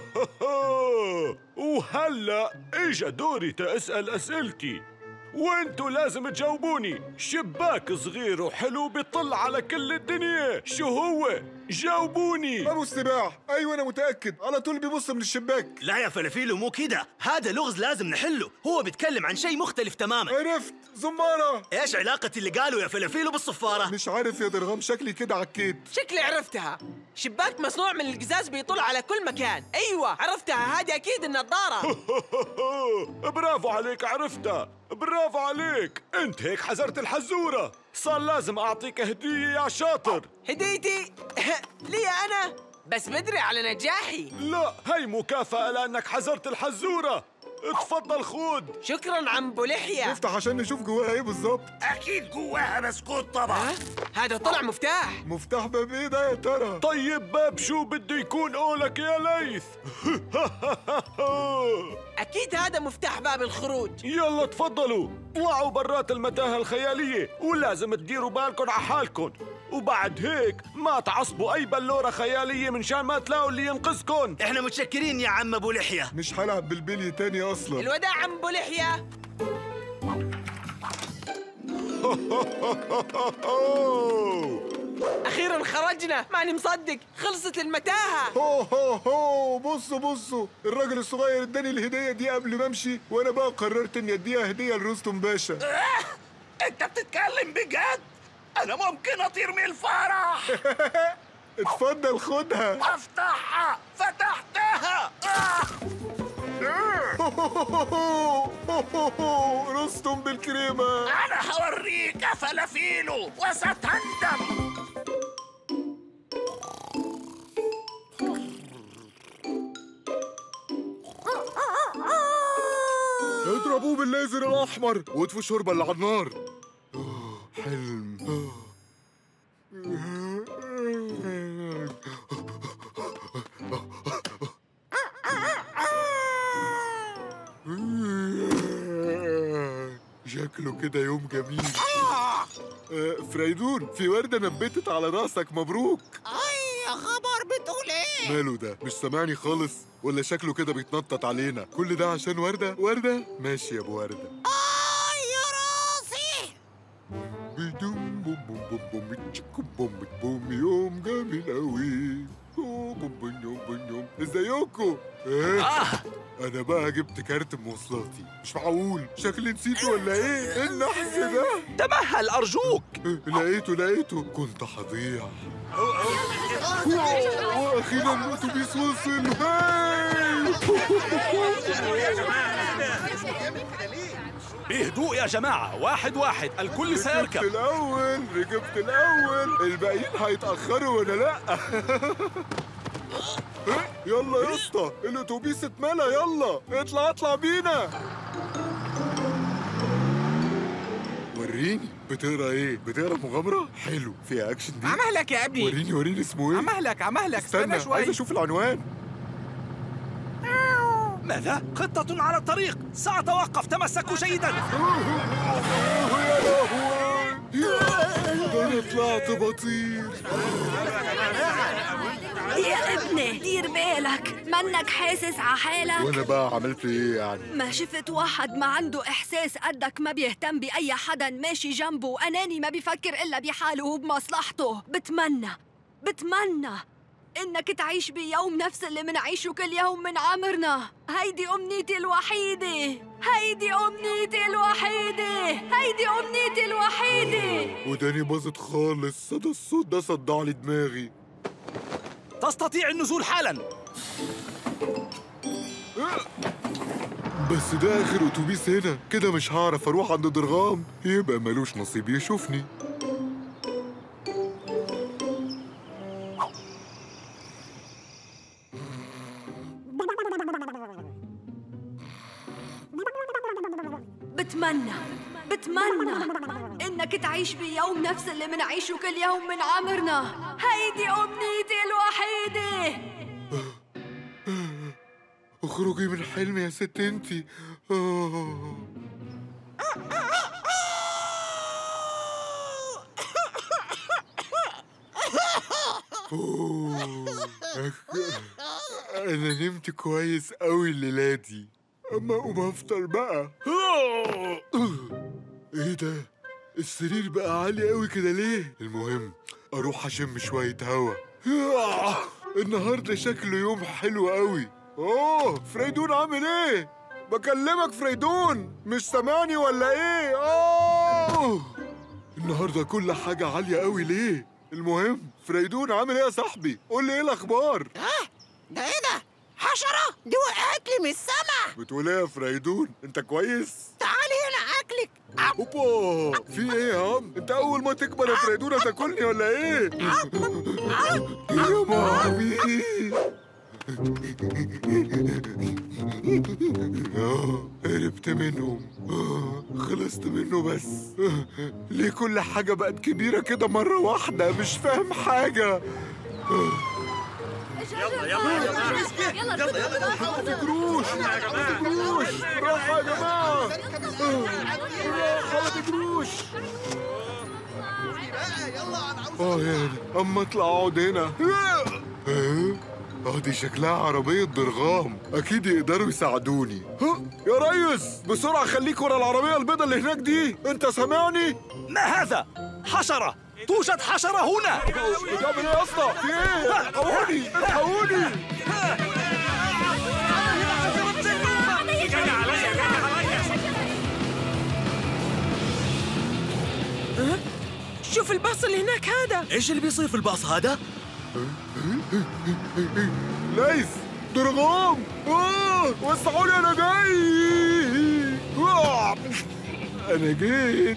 Speaker 11: وهلا اجا دوري تاسال اسئلتي وانتوا لازم تجاوبوني شباك صغير وحلو بيطل على كل الدنيا شو هو جاوبوني
Speaker 2: ابو السباع ايوه انا متاكد على طول بيبص من الشباك
Speaker 1: لا يا فلافيلو مو كده هذا لغز لازم نحله هو بيتكلم عن شيء مختلف تماما
Speaker 2: عرفت زمارة
Speaker 1: ايش علاقة اللي قالوا يا فلافيلو بالصفارة
Speaker 2: مش عارف يا درغام شكلي كده عكيت
Speaker 9: شكلي عرفتها شباك مصنوع من القزاز بيطل على كل مكان ايوه عرفتها هذه اكيد النظارة
Speaker 11: برافو عليك عرفتها برافو عليك انت هيك حزرت الحزورة صار لازم اعطيك هدية يا شاطر
Speaker 9: هديتي لي انا بس بدري على نجاحي
Speaker 11: لا هي مكافأة لأنك حزرت الحزورة اتفضل خود
Speaker 9: شكرا عم ابو لحية
Speaker 2: نفتح عشان نشوف جواها ايه بالظبط
Speaker 6: اكيد جواها بسكوت طبعا
Speaker 9: هذا طلع مفتاح
Speaker 2: مفتاح باب ايه ده يا ترى
Speaker 11: طيب باب شو بده يكون قولك يا ليث
Speaker 9: اكيد هذا مفتاح باب الخروج
Speaker 11: يلا تفضلوا اطلعوا برات المتاهة الخيالية ولازم تديروا بالكم على حالكم وبعد هيك ما تعصبوا أي بلورة خيالية من شان ما تلاقوا اللي ينقذكم
Speaker 1: احنا متشكرين يا عم ابو لحيه
Speaker 2: مش هلعب بالبلي تاني اصلا
Speaker 9: الوداع عم ابو لحيه اخيرا خرجنا ماني مصدق خلصت المتاهه
Speaker 2: هو هو هو بصوا بصوا الراجل الصغير اداني الهديه دي قبل ما امشي وانا بقى قررت اني اديها هديه لرستم باشا
Speaker 6: انت بتتكلم بجد انا ممكن اطير من الفرح
Speaker 2: اتفضل خدها
Speaker 6: افتحها فتحتها
Speaker 2: رستم بالكريمه
Speaker 6: انا هوريك فلافيله وستندم
Speaker 2: اضربوه بالليزر الاحمر واطفوا الشوربه اللي على النار آه، حلم شكله كده يوم جميل آه، فريدون في وردة نبتت على راسك مبروك
Speaker 13: اي يا خبر بتقول ايه
Speaker 2: ماله ده مش سامعني خالص ولا شكله كده بيتنطط علينا كل ده عشان وردة وردة ماشي يا ابو وردة
Speaker 13: اي يا راسي
Speaker 2: بيدوم بوم بوم بوم بوم تشيكو بوم بوم يوم جميل قوي بوم بوم يوم بوم يوم ازيكم ايه انا بقى جبت كارت مواصلاتي مش معقول شكلي نسيته ولا ايه ايه النحس ده
Speaker 5: تمهل ارجوك
Speaker 2: لقيته لقيته كنت هضيع واخيرا الاتوبيس وصل هاي
Speaker 5: بهدوء يا جماعة واحد واحد الكل
Speaker 2: ركبت
Speaker 5: سيركب
Speaker 2: الاول ركبت الاول الباقيين هيتاخروا ولا لا يلا يا اسطى الاتوبيس اتملى يلا اطلع اطلع بينا وريني بتقرا ايه بتقرا مغامره حلو فيها اكشن دي
Speaker 21: عمهلك يا ابني
Speaker 2: وريني وريني اسمه ايه
Speaker 21: عمهلك عمهلك
Speaker 2: استنى
Speaker 21: استنى شوي
Speaker 2: عايز اشوف العنوان
Speaker 5: ماذا؟ خطة على الطريق سأتوقف تمسكوا جيدا
Speaker 2: ده انا طلعت بطير
Speaker 12: يا ابني دير بالك منك حاسس على حالك
Speaker 2: وانا بقى عملت ايه يعني
Speaker 12: ما شفت واحد ما عنده إحساس قدك ما بيهتم بأي حدا ماشي جنبه وأناني ما بيفكر إلا بحاله وبمصلحته بتمنى بتمنى إنك تعيش بيوم نفس اللي منعيشه كل يوم من عمرنا هيدي أمنيتي الوحيدة هيدي أمنيتي الوحيدة هيدي أمنيتي الوحيدة
Speaker 2: وداني باظت خالص صدى الصوت ده صدع لي دماغي
Speaker 5: تستطيع النزول حالا
Speaker 2: بس ده اخر اتوبيس هنا كده مش هعرف اروح عند درغام يبقى ملوش نصيب يشوفني
Speaker 12: بتمنى بتمنى إنك تعيش بيوم نفس اللي منعيشه كل يوم من عمرنا هيدي أمنيتي الوحيدة
Speaker 2: اخرجي من حلمي يا ست انتي آه. أوه. انا نمت كويس قوي الليله دي اما اقوم افطر بقى ايه ده السرير بقى عالي قوي كده ليه المهم اروح اشم شويه هوا النهارده شكله يوم حلو قوي اوه فريدون عامل ايه بكلمك فريدون مش سامعني ولا ايه اوه النهارده كل حاجه عاليه قوي ليه المهم فريدون عامل ايه يا صاحبي قول لي ايه الاخبار
Speaker 13: ده ايه ده حشرة دي وقعت لي من السما
Speaker 2: بتقول ايه يا فريدون انت كويس
Speaker 13: تعالي هنا اكلك
Speaker 2: اوبا في ايه يا عم انت اول ما تكبر يا فريدون هتاكلني ولا ايه يا مامي آه، هربت منهم آه، خلصت منه بس آه، ليه كل حاجة بقت كبيرة كده مرة واحدة مش فاهم حاجة
Speaker 12: يلا يلا يا جماعة يلا يلا يلا
Speaker 2: ما تجروش ما تجروش راحة يا جماعة راحة ما تجروش اه يا أنا. اما اطلع اقعد هنا اه اه دي شكلها عربية ضرغام أكيد يقدروا يساعدوني ها يا ريس بسرعة خليك ورا العربية البيضاء اللي هناك دي أنت سامعني؟
Speaker 19: ما هذا؟ حشرة توجد حشرة هنا
Speaker 2: بتعمل إيه يا اسطى؟ في إيه؟ الحقوني الحقوني
Speaker 9: شوف الباص اللي هناك هذا
Speaker 1: ايش اللي بيصير في الباص هذا؟
Speaker 2: ليث ضرغام آه وسعوني أنا جاي آه. أنا جيت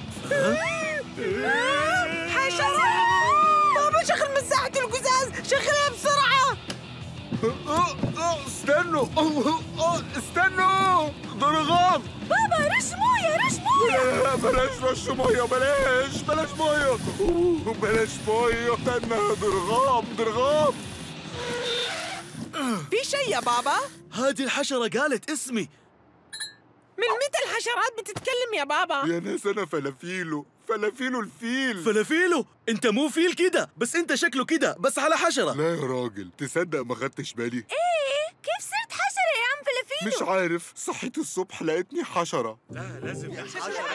Speaker 9: حشرة بابا شغل مساحة القزاز شغلها بسرعة
Speaker 2: آه، آه، استنوا آه، آه، استنوا ضرغام
Speaker 9: بابا رش موية رش موية
Speaker 2: لا بلاش رش ميه بلاش بلاش ميه أوه، بلاش ميه استنى ضرغام ضرغام
Speaker 9: في شيء يا بابا
Speaker 1: هذه الحشرة قالت اسمي
Speaker 9: من متى الحشرات بتتكلم يا بابا
Speaker 2: يا ناس انا فلافيلو فلافيلو الفيل
Speaker 1: فلافيلو انت مو فيل كده بس انت شكله كده بس على حشرة
Speaker 2: لا يا راجل تصدق ما خدتش بالي
Speaker 17: ايه كيف صرت حشرة يا عم فلافيلو
Speaker 2: مش عارف صحيت الصبح لقيتني حشرة
Speaker 17: لا لازم يا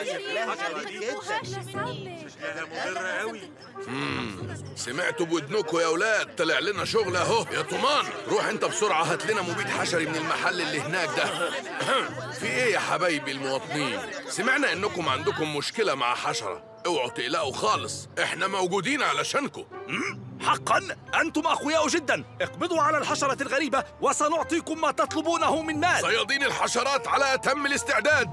Speaker 22: مم. سمعتوا بودنكم يا اولاد طلع لنا شغل اهو يا طومان روح انت بسرعه هات لنا مبيد حشري من المحل اللي هناك ده في ايه يا حبايبي المواطنين سمعنا انكم عندكم مشكله مع حشره اوعوا تقلقوا خالص احنا موجودين علشانكم
Speaker 19: حقا أنتم أقوياء جدا اقبضوا على الحشرة الغريبة وسنعطيكم ما تطلبونه من مال
Speaker 22: صيادين الحشرات على اتم الاستعداد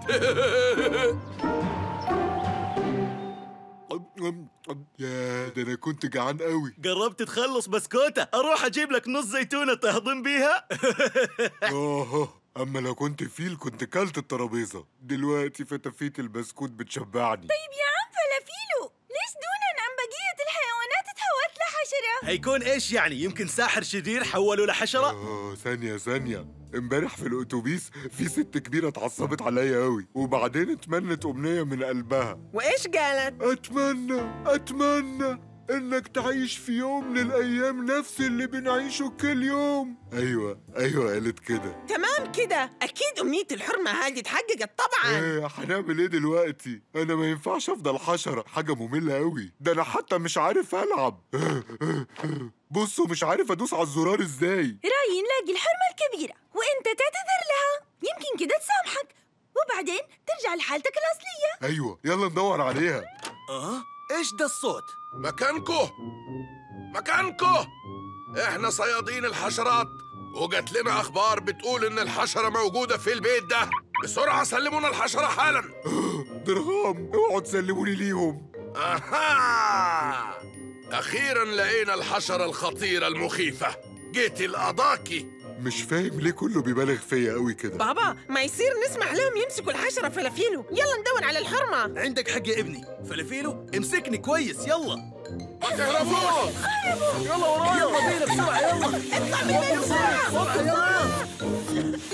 Speaker 2: يا ده انا كنت جعان قوي
Speaker 1: قربت تخلص بسكوتة اروح اجيب لك نص زيتونة تهضم بيها
Speaker 2: اه اما لو كنت فيل كنت كلت الترابيزه دلوقتي فتافيت البسكوت بتشبعني
Speaker 17: طيب يا عم فلافيلو ليش دونا عن بقية الحيوانات تحولت لحشرة؟
Speaker 1: هيكون ايش يعني يمكن ساحر شرير حوله لحشرة
Speaker 2: اه ثانيه ثانيه امبارح في الاتوبيس في ست كبيره اتعصبت عليا قوي وبعدين اتمنت امنيه من قلبها
Speaker 9: وايش قالت
Speaker 2: اتمنى اتمنى انك تعيش في يوم من الايام نفس اللي بنعيشه كل يوم ايوه ايوه قالت كده
Speaker 9: تمام كده اكيد امنية الحرمة هذه اتحققت طبعا
Speaker 2: ايه هنعمل ايه دلوقتي انا ما ينفعش افضل حشره حاجه ممله قوي ده انا حتى مش عارف العب بصوا مش عارف ادوس على الزرار ازاي
Speaker 17: رأيي نلاقي الحرمة الكبيرة وانت تعتذر لها يمكن كده تسامحك وبعدين ترجع لحالتك الأصلية
Speaker 2: ايوه يلا ندور عليها
Speaker 1: اه ايش ده الصوت
Speaker 22: مكانكو مكانكو احنا صيادين الحشرات وجات لنا اخبار بتقول ان الحشره موجوده في البيت ده بسرعه سلمونا الحشره حالا
Speaker 2: درغام اوعوا تسلموني ليهم
Speaker 22: اها اخيرا لقينا الحشره الخطيره المخيفه جيت القضاكي
Speaker 2: مش فاهم ليه كله بيبالغ فيا قوي كده
Speaker 9: بابا ما يصير نسمح لهم يمسكوا الحشرة فلافيلو يلا ندور على الحرمة
Speaker 1: عندك حق يا ابني فلافيلو امسكني كويس يلا
Speaker 22: ما تهربوش
Speaker 1: يلا ورايا يلا بينا بسرعة يلا
Speaker 9: اطلع من البيت بسرعة
Speaker 1: بسرعة يلا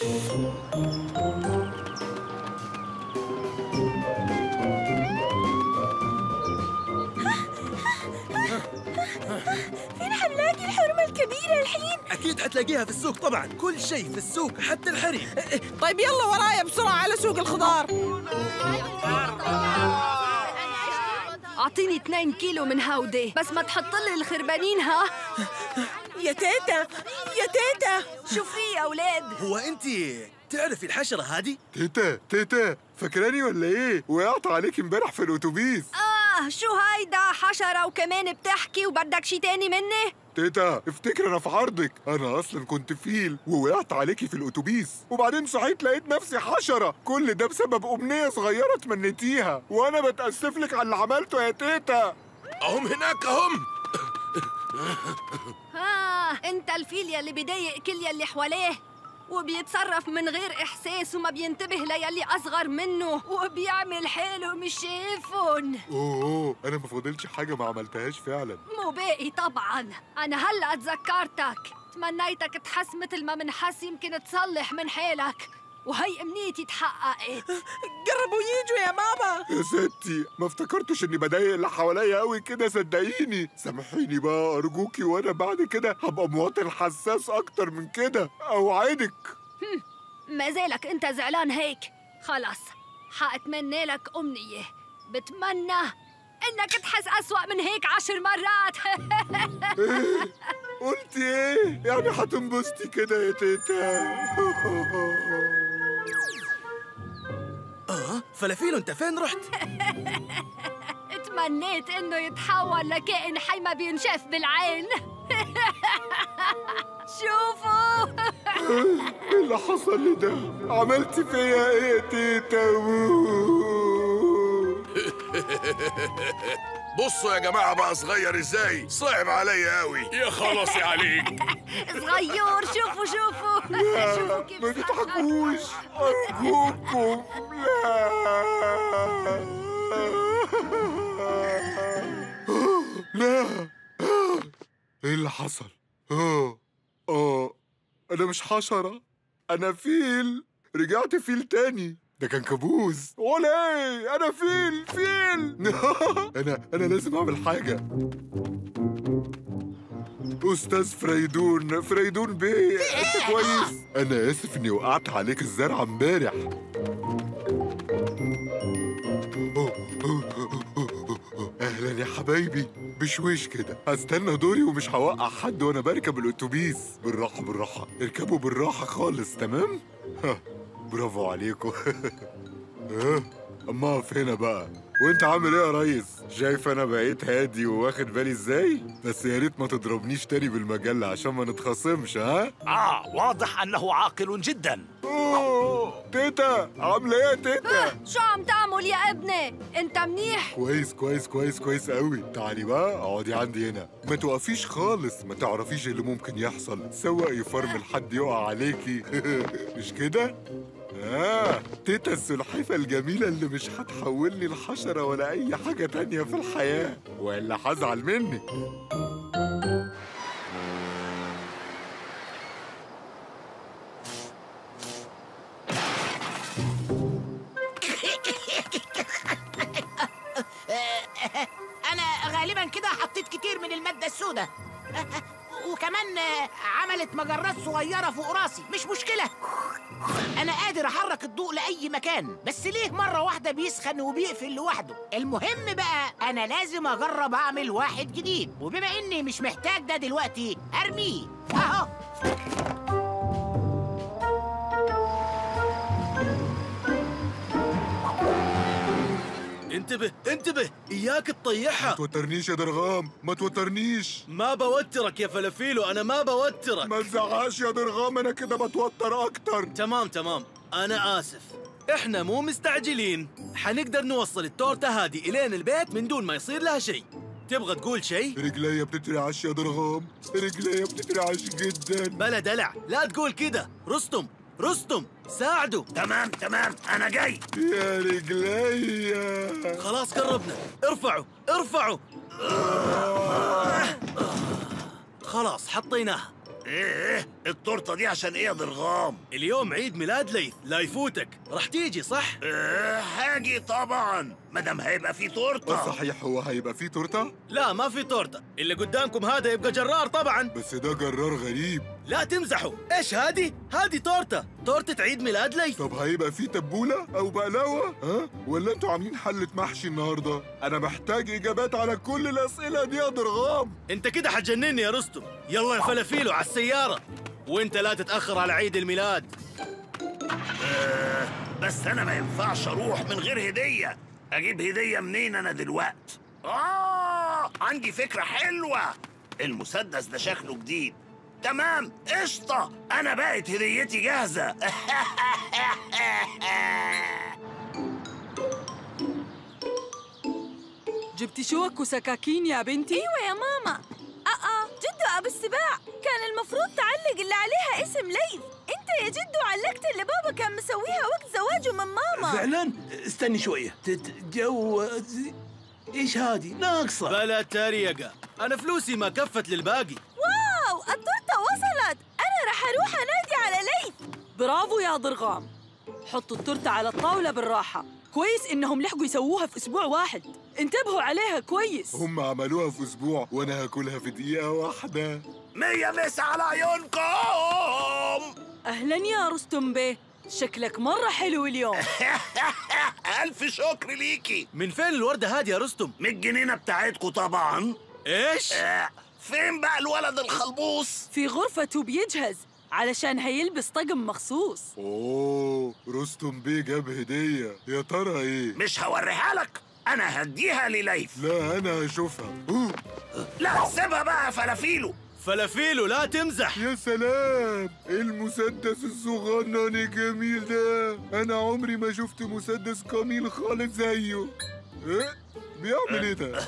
Speaker 17: فين حنلاقي الحرمة الكبيرة الحين؟
Speaker 1: اكيد حتلاقيها في السوق طبعا كل شيء في السوق حتى الحريم
Speaker 9: طيب يلا ورايا بسرعة على سوق الخضار
Speaker 12: أعطيني 2 كيلو من هودي بس ما تحط لي الخربانين ها
Speaker 9: يا تيتا يا تيتا
Speaker 12: شو في يا أولاد
Speaker 1: هو انت تعرفي الحشرة هذه؟
Speaker 2: تيتا تيتا فاكراني ولا ايه وقعت عليك امبارح في الاتوبيس
Speaker 12: آه شو هيدا حشرة وكمان بتحكي وبدك شي تاني مني
Speaker 2: تيتا افتكر انا في عرضك انا اصلا كنت فيل ووقعت عليكي في الاتوبيس وبعدين صحيت لقيت نفسي حشره كل ده بسبب امنيه صغيره تمنيتيها وانا بتاسف لك على اللي عملته يا تيتا
Speaker 22: اهم هناك اهم
Speaker 12: آه أنت الفيل يلي بيضايق كل يلي حواليه وبيتصرف من غير إحساس وما بينتبه ليلي أصغر منه وبيعمل حاله مش شايفهم
Speaker 2: اوه أوه، انا ما فاضلش حاجه ما عملتهاش فعلا
Speaker 12: مو باقي طبعا أنا هلأ تذكرتك تمنيتك تحس مثل ما منحس يمكن تصلح من حالك وهي امنيتي تحققت
Speaker 9: قربوا يجوا يا ماما
Speaker 2: يا ستي ما افتكرتش اني بضايق اللي حواليا قوي كده صدقيني سامحيني بقى ارجوكي وانا بعد كده هبقى مواطن حساس اكتر من كده اوعدك
Speaker 12: ما زالك انت زعلان هيك خلص حاتمنى لك امنيه بتمنى انك تحس اسوأ من هيك عشر مرات
Speaker 2: قلتي ايه يعني هتنبسطي كده يا تيتا
Speaker 1: اه فلافيلو انت فين رحت
Speaker 12: تمنيت انه يتحول لكائن حي ما بينشاف بالعين شوفوا
Speaker 2: ايه اللي حصل لي ده عملتي فيا ايه يا تيتا
Speaker 14: بصوا يا جماعة بقى صغير ازاي صعب عليا قوي
Speaker 11: يا خلاص يا عليك
Speaker 12: صغير شوفوا شوفوا شوفوا كيف
Speaker 2: ما تضحكوش ارجوكم لا لا ايه اللي حصل اه اه انا مش حشرة انا فيل رجعت فيل تاني ده كان كابوس ولا ايه انا فيل فيل انا انا لازم اعمل حاجة استاذ فريدون فريدون بيه انت كويس انا اسف اني وقعت عليك الزرعه امبارح اهلا يا حبايبي بشويش كده هستنى دوري ومش هوقع حد وانا بركب الاتوبيس بالراحه بالراحه اركبوا بالراحه خالص تمام ها، برافو عليكم ها، اما اقف هنا بقى وانت عامل ايه يا ريس شايف انا بقيت هادي وواخد بالي ازاي بس يا ريت ما تضربنيش تاني بالمجله عشان ما نتخاصمش ها
Speaker 19: آه واضح أنه عاقل جدا
Speaker 2: أوه، تيتا عامله ايه يا تيتا
Speaker 12: شو عم تعمل يا ابني انت منيح
Speaker 2: كويس كويس كويس كويس قوي تعالي بقى اقعدي عندي هنا ما توقفيش خالص ما تعرفيش اللي ممكن يحصل سواق يفرمل حد يقع عليكي مش كده آه تيتا السلحفة الجميلة اللي مش هتحولني لحشرة ولا أي حاجة تانية في الحياة وإلا هزعل منك
Speaker 13: انا غالبا كده حطيت كتير من الماده السوداء وكمان آه، عملت مجرات صغيره فوق راسي مش مشكله انا قادر احرك الضوء لاي مكان بس ليه مره واحده بيسخن وبيقفل لوحده المهم بقى انا لازم اجرب اعمل واحد جديد وبما اني مش محتاج ده دلوقتي ارميه اهو
Speaker 1: انتبه انتبه اياك تطيحها
Speaker 2: ما توترنيش يا درغام ما توترنيش
Speaker 1: ما بوترك يا فلافيلو انا ما بوترك
Speaker 2: ما تزعقش يا درغام انا كده بتوتر اكتر
Speaker 1: تمام تمام انا اسف احنا مو مستعجلين حنقدر نوصل التورته هذه الين البيت من دون ما يصير لها شيء تبغى تقول شيء
Speaker 2: رجليا بتترعش يا درغام رجليا بتترعش جدا
Speaker 1: بلا دلع لا تقول كده رستم رستم ساعده
Speaker 6: تمام تمام انا جاي
Speaker 2: يا رجليا
Speaker 1: خلاص قربنا ارفعوا ارفعوا خلاص حطيناها
Speaker 6: ايه التورته دي عشان ايه يا ضرغام
Speaker 1: اليوم عيد ميلاد ليث لا يفوتك راح تيجي صح
Speaker 6: إيه هاجي طبعا مادام هيبقى في تورته
Speaker 2: صحيح هو هيبقى فيه تورته
Speaker 1: لا ما في تورته اللي قدامكم هذا يبقى جرار طبعا
Speaker 2: بس ده جرار غريب
Speaker 1: لا تمزحوا ايش هذه هذه تورته تورته عيد ميلاد ليث
Speaker 2: طب هيبقى فيه تبولة أو بقلاوة؟ ها؟ ولا أنتوا عاملين حلة محشي النهاردة؟ أنا محتاج إجابات على كل الأسئلة دي يا درغام
Speaker 1: انت كده حتجنني يا رستم يلا يا فلافيلو على السياره وانت لا تتاخر على عيد الميلاد
Speaker 6: آه بس انا ما ينفعش اروح من غير هديه اجيب هديه منين انا دلوقتي اه عندي فكره حلوه المسدس ده شكله جديد تمام قشطه انا بقت هديتي جاهزه
Speaker 7: جبتي شوك وسكاكين يا بنتي؟
Speaker 15: ايوه يا ماما اه جدو ابو السباع كان المفروض تعلق اللي عليها اسم ليث انت يا جدو علقت اللي بابا كان مسويها وقت زواجه من ماما
Speaker 23: فعلا استني شوية تتجوز ايش هذه ناقصة
Speaker 1: بلا تريقة أنا فلوسي ما كفت للباقي
Speaker 15: واو التورته وصلت انا رح اروح انادي على ليث
Speaker 7: برافو يا ضرغام حطوا التورتة على الطاولة بالراحة كويس إنهم لحقوا يسووها في أسبوع واحد انتبهوا عليها كويس
Speaker 2: هم عملوها في اسبوع وانا هاكلها في دقيقة واحدة
Speaker 6: مية مس على عيونكم
Speaker 7: أهلا يا رستم بيه شكلك مرة حلو اليوم
Speaker 6: ألف شكر ليكي
Speaker 1: من فين الوردة هادي يا رستم؟
Speaker 6: من الجنينة بتاعتكم طبعا
Speaker 1: إيش؟
Speaker 6: آه، فين بقى الولد الخلبوص؟
Speaker 7: في غرفته بيجهز علشان هيلبس طقم مخصوص
Speaker 2: اوه رستم بيه جاب هدية يا ترى ايه
Speaker 6: مش هوريها لك أنا هديها لليث
Speaker 2: لا انا هشوفها أوه.
Speaker 6: لا سيبها بقى فلافيلو
Speaker 1: فلافيلو لا تمزح
Speaker 2: يا سلام المسدس الصغنن الجميل ده انا عمري ما شفت مسدس جميل خالص زيه ايه بيعمل ايه ده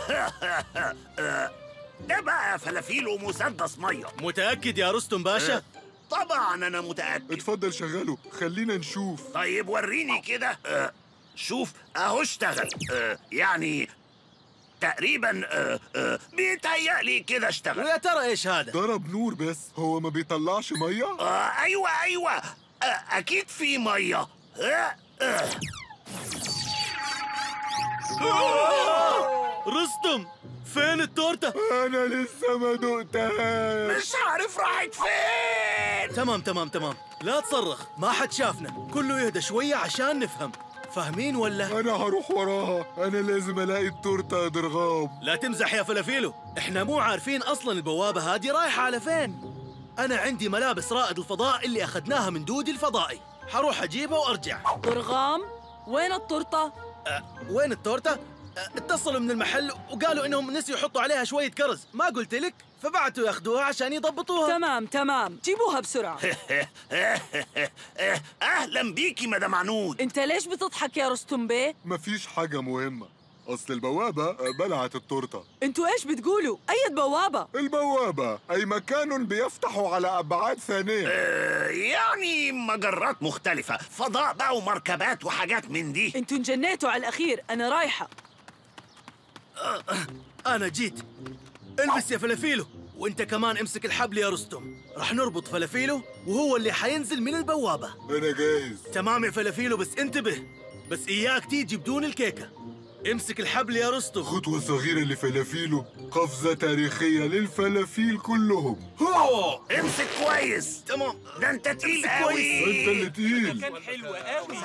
Speaker 6: ده بقى فلافيلو مسدس مية
Speaker 1: متأكد يا رستم باشا؟
Speaker 6: طبعا أنا متأكد
Speaker 2: اتفضل شغله خلينا نشوف
Speaker 6: طيب وريني كده آه، شوف أهو اشتغل آه، يعني تقريبا آه، آه، بيتهيألي كده اشتغل
Speaker 1: ويا ترى إيش هذا؟
Speaker 2: ضرب نور بس هو ما بيطلعش ميه
Speaker 6: آه ايوه ايوه آه اكيد في ميه آه آه.
Speaker 1: رستم فين التورتة؟
Speaker 2: انا لسه ما دقتهاش
Speaker 6: مش عارف راحت فين
Speaker 1: تمام تمام تمام لا تصرخ ما حد شافنا كله يهدى شوية عشان نفهم فاهمين ولا؟
Speaker 2: انا هروح وراها انا لازم الاقي التورته يا درغام
Speaker 1: لا تمزح يا فلافيلو احنا مو عارفين اصلا البوابة هذه رايحة على فين انا عندي ملابس رائد الفضاء اللي اخذناها من دودي الفضائي حروح اجيبها وارجع
Speaker 7: ضرغام وين التورتة؟
Speaker 1: أه وين التورتة؟ أه اتصلوا من المحل وقالوا انهم نسيوا يحطوا عليها شوية كرز ما قلت لك فبعتوا ياخذوها عشان يضبطوها
Speaker 7: تمام تمام جيبوها بسرعة
Speaker 6: اهلا بيكي مدام عنود
Speaker 7: انت ليش بتضحك يا رستم بيه؟
Speaker 2: مفيش حاجه مهمه اصل البوابه بلعت التورته
Speaker 7: انتوا ايش بتقولوا؟ اي بوابة؟
Speaker 2: البوابه اي مكان بيفتح على ابعاد ثانيه
Speaker 6: آه، يعني مجرات مختلفة فضاء بقى ومركبات وحاجات من دي
Speaker 7: انتوا انجنيتوا على الأخير أنا رايحة
Speaker 1: انا جيت البس يا فلافيلو وانت كمان امسك الحبل يا رستم راح نربط فلافيلو وهو اللي حينزل من البوابة
Speaker 2: انا جاهز
Speaker 1: تمام يا فلافيلو بس انتبه بس اياك تيجي بدون الكيكة امسك الحبل يا رستم
Speaker 2: خطوه صغيره لفلافيلو قفزه تاريخيه للفلافيل كلهم
Speaker 6: هو امسك كويس
Speaker 1: تمام
Speaker 6: ده انت تقيل
Speaker 1: امسك كويس.
Speaker 6: قوي
Speaker 2: انت اللي تقيل
Speaker 4: كان حلو قوي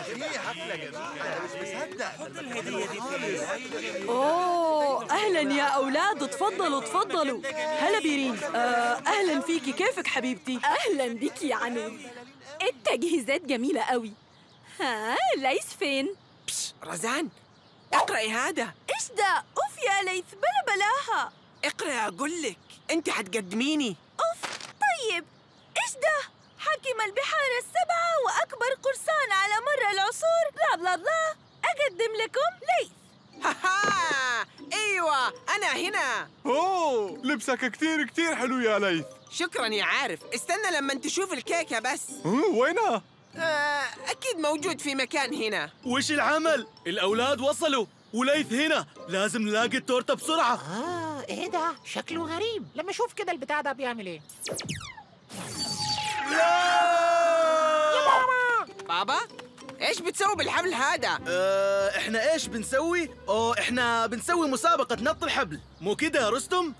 Speaker 7: أوه أهلا يا أولاد تفضلوا تفضلوا هلا بيرين آه أهلا فيكي كيفك حبيبتي؟
Speaker 18: أهلا بك يا عنود التجهيزات جميلة قوي ها ليس فين؟
Speaker 9: رزان اقرأي هذا
Speaker 15: إيش ده؟ أوف يا ليث بلا بلاها
Speaker 9: اقرأي أقول لك أنت حتقدميني
Speaker 15: أوف طيب إيش ده؟ حاكم البحار السبعة وأكبر قرصان على مر العصور بلا بلا بلا أقدم لكم ليث
Speaker 9: هاها ايوه انا هنا
Speaker 21: اوه لبسك كتير كتير حلو يا ليث
Speaker 9: شكرا يا عارف استنى لما تشوف الكيكه بس
Speaker 21: أوه، وينها
Speaker 9: آه اكيد موجود في مكان هنا
Speaker 1: وش العمل؟ الأولاد وصلوا وليث هنا لازم نلاقي التورتة بسرعة
Speaker 13: اه ايه ده شكله غريب لما اشوف كده البتاع ده بيعمل ايه
Speaker 9: يا ماما بابا ايش بتسوي بالحبل هذا
Speaker 1: أه احنا ايش بنسوي؟ اوه احنا بنسوي مسابقة نط الحبل مو كده يا رستم؟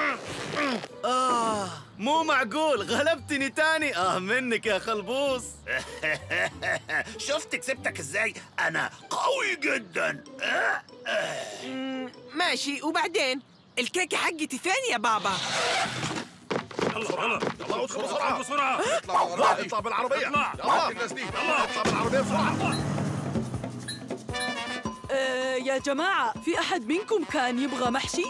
Speaker 1: آه مو معقول غلبتني تاني آه منك يا خلبوص
Speaker 6: شفت كسبتك ازاي انا قوي جدا آه، آه.
Speaker 9: مم، ماشي وبعدين الكيكه حقتي فين يا بابا
Speaker 22: يلا يلا يلا ادخل بسرعة
Speaker 4: بسرعة
Speaker 22: اطلع اطلع بالعربية
Speaker 4: اطلع.
Speaker 22: يلا الناس دي يلا اطلع بالعربية بسرعة
Speaker 7: آه يا جماعة في أحد منكم كان يبغى محشي؟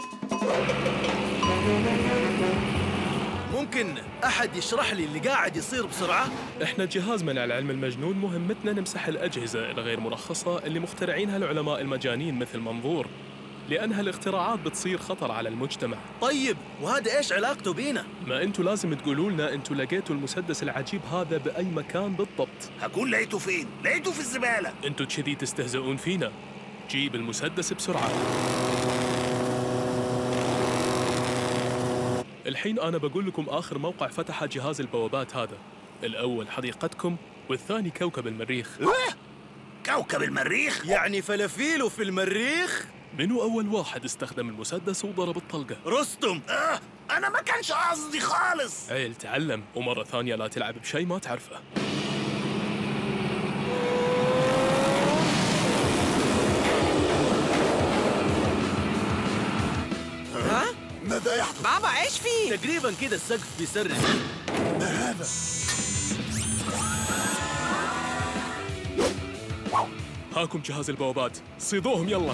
Speaker 1: ممكن أحد يشرح لي اللي قاعد يصير بسرعة؟
Speaker 20: احنا جهاز منع العلم المجنون مهمتنا نمسح الأجهزة الغير مرخصة اللي مخترعينها العلماء المجانين مثل منظور لأن هالاختراعات بتصير خطر على المجتمع
Speaker 1: طيب وهذا إيش علاقته بينا؟
Speaker 20: ما انتوا لازم تقولوا لنا انتوا لقيتوا المسدس العجيب هذا بأي مكان بالضبط
Speaker 6: هكون لقيته فين لقيته في الزبالة
Speaker 20: انتوا كذي تستهزئون فينا جيب المسدس بسرعة الحين أنا بقول لكم آخر موقع فتح جهاز البوابات هذا الأول حديقتكم والثاني كوكب المريخ
Speaker 6: كوكب المريخ
Speaker 1: يعني فلافيلو في المريخ
Speaker 20: منو أول واحد استخدم المسدس وضرب الطلقة؟
Speaker 1: رستم
Speaker 6: آه انا ما كانش قصدي خالص
Speaker 20: عيل تعلم ومرة ثانية لا تلعب بشيء ما تعرفه
Speaker 3: ها؟
Speaker 14: ماذا يحدث؟
Speaker 3: بابا ايش في؟
Speaker 1: تقريبا كده السقف بيسرب
Speaker 14: ما هذا؟
Speaker 20: هاكم جهاز البوابات صيدوهم يلا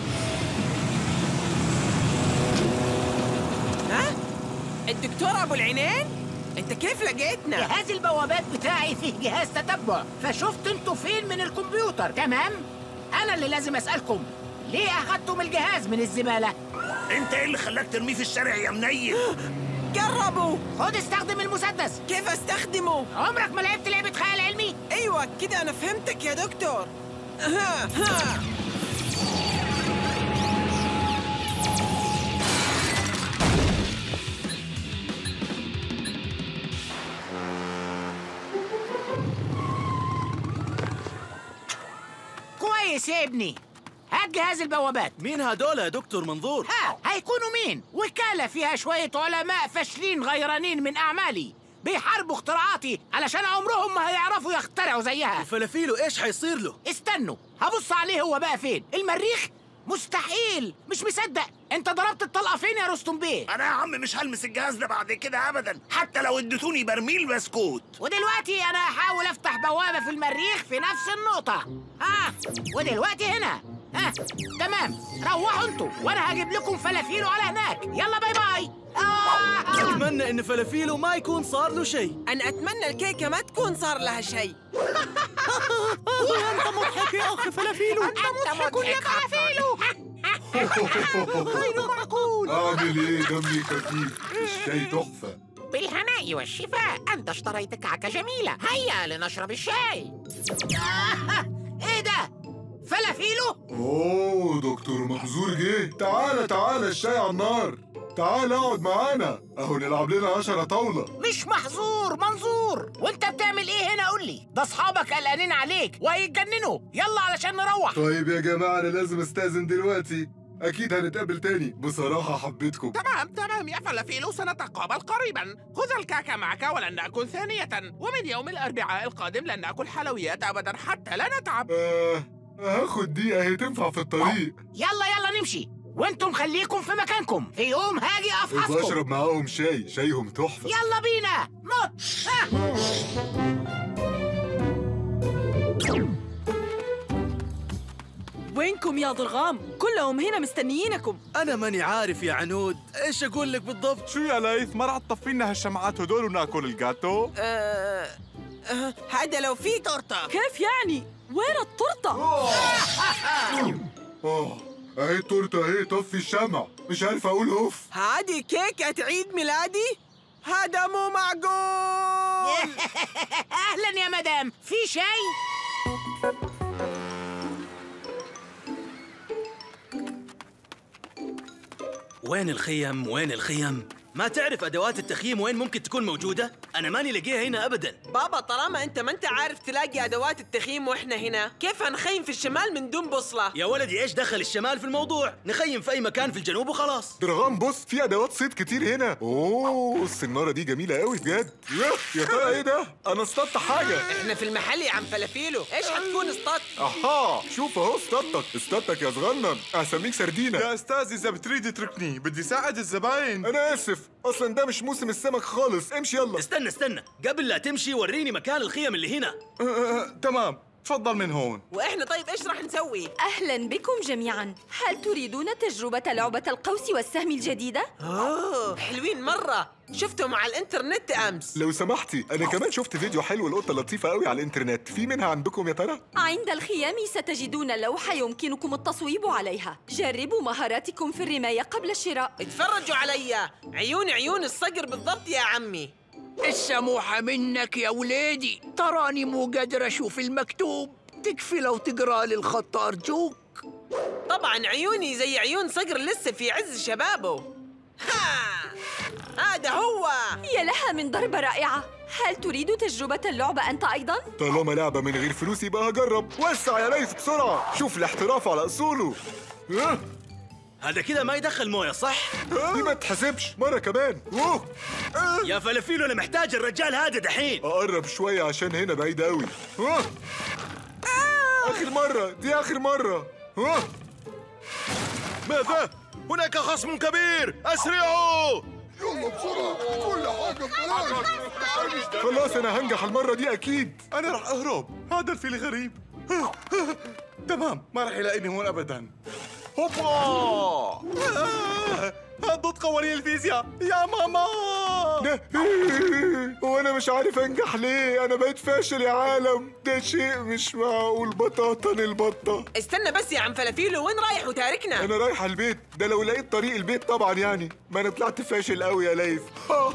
Speaker 3: ها؟ الدكتور ابو العينين؟ انت كيف لقيتنا؟
Speaker 13: جهاز البوابات بتاعي فيه جهاز تتبع فشفت انتوا فين من الكمبيوتر تمام انا اللي لازم اسالكم ليه اخدتم الجهاز من الزباله
Speaker 6: انت ايه اللي خلاك ترميه في الشارع يا منيل
Speaker 3: جربوا
Speaker 13: خد استخدم المسدس
Speaker 3: كيف استخدمه؟
Speaker 13: عمرك ما لعبت لعبه خيال علمي
Speaker 3: ايوه كده انا فهمتك يا دكتور ها ها
Speaker 13: كويس يا ابني هات جهاز البوابات
Speaker 1: مين هدول يا دكتور منظور؟
Speaker 13: ها هيكونوا مين وكاله فيها شويه علماء فاشلين غيرانين من اعمالي بيحاربوا اختراعاتي علشان عمرهم ما هيعرفوا يخترعوا زيها
Speaker 1: وفلافيلو ايش حيصير له؟
Speaker 13: استنوا هبص عليه هو بقى فين المريخ مستحيل مش مصدق انت ضربت الطلقه فين يا رستم بيه
Speaker 6: انا يا عم مش هلمس الجهاز ده بعد كده ابدا حتى لو اديتوني برميل بسكوت
Speaker 13: ودلوقتي انا هحاول افتح بوابه في المريخ في نفس النقطه ها ودلوقتي هنا ها تمام روحوا انتوا وانا هجيب لكم فلافيلو على هناك يلا باي باي آه.
Speaker 1: اتمنى ان فلافيلو ما يكون صار له شيء
Speaker 3: انا اتمنى الكيكه ما تكون صار لها شيء
Speaker 1: انت مضحك يا اخي فلافيلو
Speaker 13: انت مضحك يا فلافيلو غير معقول
Speaker 2: اعمل ايه دمي خفيف الشاي تحفه
Speaker 13: بالهناء والشفاء انت اشتريت كعكه جميله هيا لنشرب الشاي آه. ايه ده فلافيلو
Speaker 2: اوه دكتور محظور جه تعالى تعالى الشاي على النار تعال اقعد معانا اهو نلعب لنا عشرة طاولة
Speaker 13: مش محظور منظور وانت بتعمل ايه هنا قول لي ده اصحابك قلقانين عليك وهيتجننوا يلا علشان نروح
Speaker 2: طيب يا جماعة انا لازم استأذن دلوقتي اكيد هنتقابل تاني بصراحة حبيتكم
Speaker 4: تمام تمام يا فلافيلو سنتقابل قريبا خذ الكعكة معك ولن نأكل ثانية ومن يوم الأربعاء القادم لن نأكل حلويات أبدا حتى لا نتعب
Speaker 2: آه هاخد دقيقة هي تنفع في الطريق
Speaker 13: يلا يلا نمشي وانتم خليكم في مكانكم في يوم هاجي افحصكم
Speaker 2: وبشرب معاهم شاي شايهم تحفة
Speaker 13: يلا بينا نط ها.
Speaker 7: وينكم يا ضرغام؟ كلهم هنا مستنيينكم
Speaker 1: انا ماني عارف يا عنود ايش اقول لك بالضبط
Speaker 21: شو يا ليث ما رح تطفي لنا هالشمعات هدول وناكل الجاتو؟
Speaker 3: آه آه هذا لو في تورته
Speaker 7: كيف يعني؟ وين التورتة؟
Speaker 2: اه اهي التورتة اهي طفي الشمع مش عارف اقول اوف
Speaker 3: هذه كيكة عيد ميلادي؟ هذا مو معقول
Speaker 13: اهلا يا مدام في شاي
Speaker 1: وين الخيم وين الخيم ما تعرف ادوات التخييم وين ممكن تكون موجوده انا ماني لاقيها هنا ابدا
Speaker 3: بابا طالما انت ما انت عارف تلاقي ادوات التخييم واحنا هنا كيف هنخيم في الشمال من دون بوصله
Speaker 1: يا ولدي ايش دخل الشمال في الموضوع نخيم في اي مكان في الجنوب وخلاص
Speaker 2: درغام بص في ادوات صيد كتير هنا اوه السنارة دي جميلة قوي بجد يا- يا ترى ايه ده انا اصطدت حاجة
Speaker 3: احنا في المحل يا عم فلافيلو ايش حتكون اصطاد
Speaker 2: اها شوف اهو اصطدتك اصطدتك يا صغنن هسميك سردينة
Speaker 21: يا استاذ اذا بتريد اتركني بدي ساعد الزباين
Speaker 2: انا اسف اصلا ده مش موسم السمك خالص امشي يلا
Speaker 1: استنى استنى قبل لا تمشي وريني مكان الخيم اللي هنا
Speaker 21: أه، أه، تمام تفضل من هون
Speaker 3: واحنا طيب ايش راح نسوي
Speaker 18: أهلا بكم جميعا هل تريدون تجربة لعبة القوس والسهم الجديدة؟
Speaker 3: اوه حلوين مره شفتهم على الانترنت امس
Speaker 2: لو سمحتي انا كمان شفت فيديو حلو لقطة لطيفة قوي على الانترنت في منها عندكم يا ترى
Speaker 18: عند الخيام ستجدون لوحة يمكنكم التصويب عليها جربوا مهاراتكم في الرماية قبل الشراء
Speaker 3: اتفرجوا عليا عيوني عيون الصقر بالضبط يا عمي
Speaker 8: السموحة منك يا ولادي تراني مو قادر أشوف المكتوب تكفي لو تقرأ لي الخط أرجوك
Speaker 3: طبعا عيوني زي عيون صقر لسه في عز شبابه ها هذا هو
Speaker 18: يا لها من ضربة رائعة هل تريد تجربة اللعبة أنت أيضا؟
Speaker 2: طالما لعبة من غير فلوس يبقى هجرب وسع يا ليث بسرعة شوف الاحتراف على أصوله ها؟
Speaker 1: هذا كذا ما يدخل مويه صح؟
Speaker 2: دي ما تحسبش مرة كمان أوه.
Speaker 1: يا فلافيلو انا محتاج الرجال هذا دحين
Speaker 2: أقرب شوية عشان هنا بعيد أوي أوه. آخر مرة دي آخر مرة أوه.
Speaker 19: ماذا؟ هناك خصم كبير أسرعوا
Speaker 2: يلا بسرعة كل حاجة ببلاش خلاص أنا هنجح المرة دي أكيد
Speaker 21: أنا راح أهرب هذا الفيل غريب تمام ما راح يلاقيني هون أبدا هوبا آه، ضد قوانين الفيزياء يا ماما
Speaker 2: وانا مش عارف انجح ليه انا بقيت فاشل يا عالم ده شيء مش معقول بطاطا البطة
Speaker 3: استنى بس يا عم فلافيلو وين رايح وتاركنا
Speaker 2: انا رايح البيت ده لو لقيت طريق البيت طبعا يعني ما انا طلعت فاشل قوي يا ليث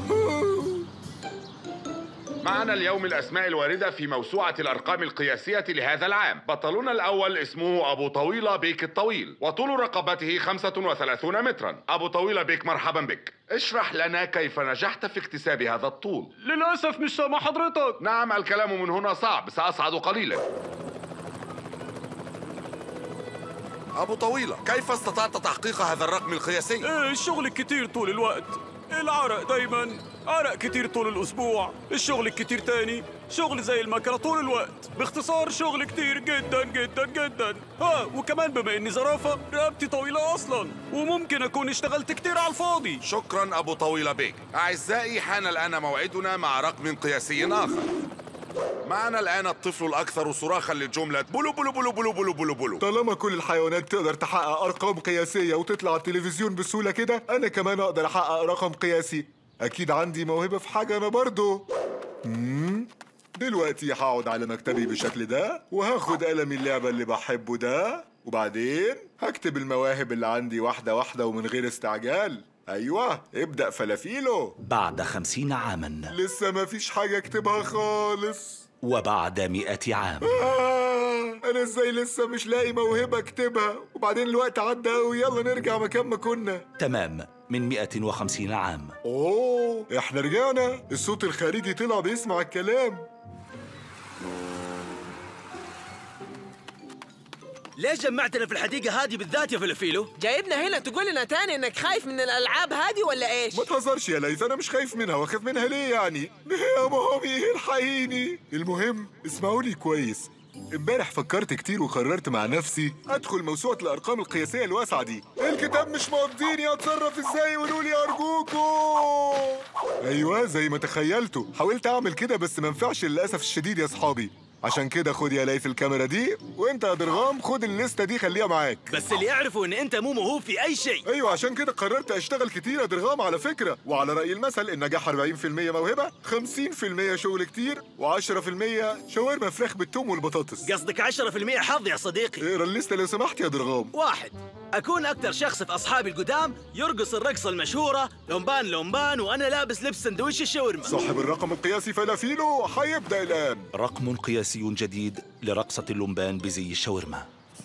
Speaker 5: معنا اليوم الأسماء الواردة في موسوعة الأرقام القياسية لهذا العام بطلنا الأول اسمه أبو طويلة بيك الطويل وطول رقبته 35 مترا أبو طويلة بيك مرحبا بك اشرح لنا كيف نجحت في اكتساب هذا الطول
Speaker 11: للأسف مش سامع حضرتك
Speaker 5: نعم الكلام من هنا صعب سأصعد قليلا
Speaker 14: أبو طويلة كيف استطعت تحقيق هذا الرقم القياسي؟
Speaker 11: إيه، الشغل كتير طول الوقت العرق دايما عرق كتير طول الأسبوع الشغل كتير تاني شغل زي المكنة طول الوقت باختصار شغل كتير جدا جدا جدا ها وكمان بما إني زرافة رقبتي طويلة أصلا وممكن أكون اشتغلت كتير على الفاضي
Speaker 14: شكرا أبو طويلة بيك أعزائي حان الآن موعدنا مع رقم قياسي آخر معنا الآن الطفل الأكثر صراخا للجملة بلو بلو بلو بلو بلو بلو بلو
Speaker 2: طالما كل الحيوانات تقدر تحقق ارقام قياسية وتطلع على التلفزيون بسهولة كده انا كمان اقدر احقق رقم قياسي اكيد عندي موهبة في حاجة انا برضو مم. دلوقتي هقعد على مكتبي بالشكل ده وهاخد قلمي اللعبة اللي بحبه ده وبعدين هكتب المواهب اللي عندي واحدة واحدة ومن غير استعجال ايوه ابدأ فلافيلو
Speaker 10: بعد خمسين عاما
Speaker 2: لسه ما فيش حاجة اكتبها خالص
Speaker 10: وبعد مئة عام
Speaker 2: آه انا ازاي لسه مش لاقي موهبة اكتبها وبعدين الوقت عدى قوي يلا نرجع مكان ما كنا
Speaker 10: تمام من مئة وخمسين عام
Speaker 2: اوه احنا رجعنا الصوت الخارجي طلع بيسمع الكلام
Speaker 1: ليش جمعتنا في الحديقة هذه بالذات يا فلافيلو؟
Speaker 3: جايبنا هنا تقول لنا تاني انك خايف من الالعاب هذه ولا ايش
Speaker 2: ما تهزرش يا ليث انا مش خايف منها واخاف منها ليه يعني يا مامي الحقيني المهم اسمعوني كويس امبارح فكرت كتير وقررت مع نفسي ادخل موسوعة الارقام القياسية الواسعة دي الكتاب مش مقضيني اتصرف ازاي قولوا لي ارجوكوا ايوه زي ما تخيلتوا حاولت اعمل كده بس ما نفعش للاسف الشديد يا اصحابي عشان كده خد يا ليث الكاميرا دي وانت يا درغام خد الليسته دي خليها معاك
Speaker 1: بس اللي يعرفوا ان انت مو موهوب في اي شيء
Speaker 2: ايوه عشان كده قررت اشتغل كتير يا درغام على فكره وعلى راي المثل النجاح 40% موهبه 50% شغل كتير و10% شاورما فراخ بالثوم والبطاطس
Speaker 1: قصدك 10% حظ يا صديقي
Speaker 2: اقرا الليسته لو سمحت يا درغام
Speaker 1: واحد أكون أكثر شخص في أصحابي القدام يرقص الرقصة المشهورة لومبان لومبان وأنا لابس لبس سندويش الشاورما
Speaker 2: صاحب الرقم القياسي فلافيلو حيبدأ الآن
Speaker 10: رقم قياسي جديد لرقصة اللمبان بزي الشاورما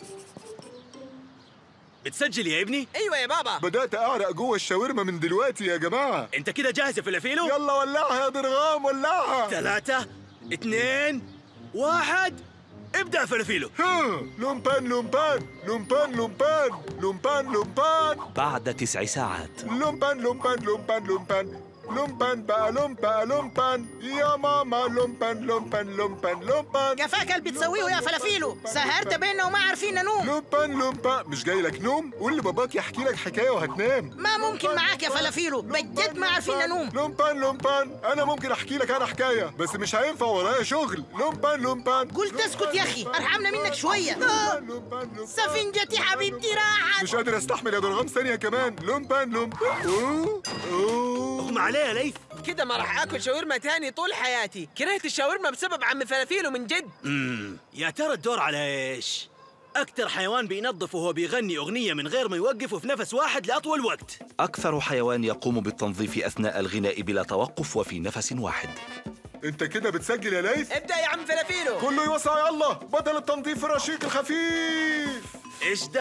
Speaker 1: بتسجل يا ابني؟
Speaker 3: ايوه يا بابا
Speaker 2: بدأت أعرق جوه الشاورما من دلوقتي يا جماعة
Speaker 1: أنت كده جاهز يا فلافيلو؟
Speaker 2: يلا ولعها يا درغام ولعها
Speaker 1: ثلاثة اثنين واحد ابدأ فلافيلو
Speaker 2: ها لومبان لومبان لومبان لومبان لومبان لومبان
Speaker 10: بعد تسع ساعات
Speaker 2: لومبان لومبان لومبان لومبان لومبان بقى لومبا لومبان يا ماما لومبان لومبان لومبان لومبان
Speaker 13: كفاك اللي بتسويه يا فلافيلو سهرت بينا وما عارفين ننوم
Speaker 2: لومبان لومبا مش جاي لك نوم قول لباباك يحكي لك حكايه وهتنام
Speaker 13: ما ممكن معاك يا فلافيلو بجد ما عارفين ننوم
Speaker 2: لومبان لومبان انا ممكن احكي لك انا حكايه بس مش هينفع ورايا شغل لومبان لومبان
Speaker 13: قلت اسكت يا اخي ارحمنا منك شويه آه. سفنجتي حبيبتي راحت
Speaker 2: مش قادر استحمل يا درغام ثانيه كمان لومبان لومبان أوه، أوه.
Speaker 1: اغمى عليه يا ليث
Speaker 3: كده ما راح اكل شاورما تاني طول حياتي كرهت الشاورما بسبب عم فلافيلو من جد
Speaker 1: امم يا ترى الدور على ايش؟ أكثر حيوان بينظف وهو بيغني أغنية من غير ما يوقف وفي نفس واحد لأطول وقت
Speaker 10: أكثر حيوان يقوم بالتنظيف أثناء الغناء بلا توقف وفي نفس واحد
Speaker 2: انت كده بتسجل يا ليث
Speaker 3: ابدأ يا عم فلافيلو
Speaker 2: كله يوسع يلا بدل التنظيف الرشيق الخفيف
Speaker 1: ايش ده؟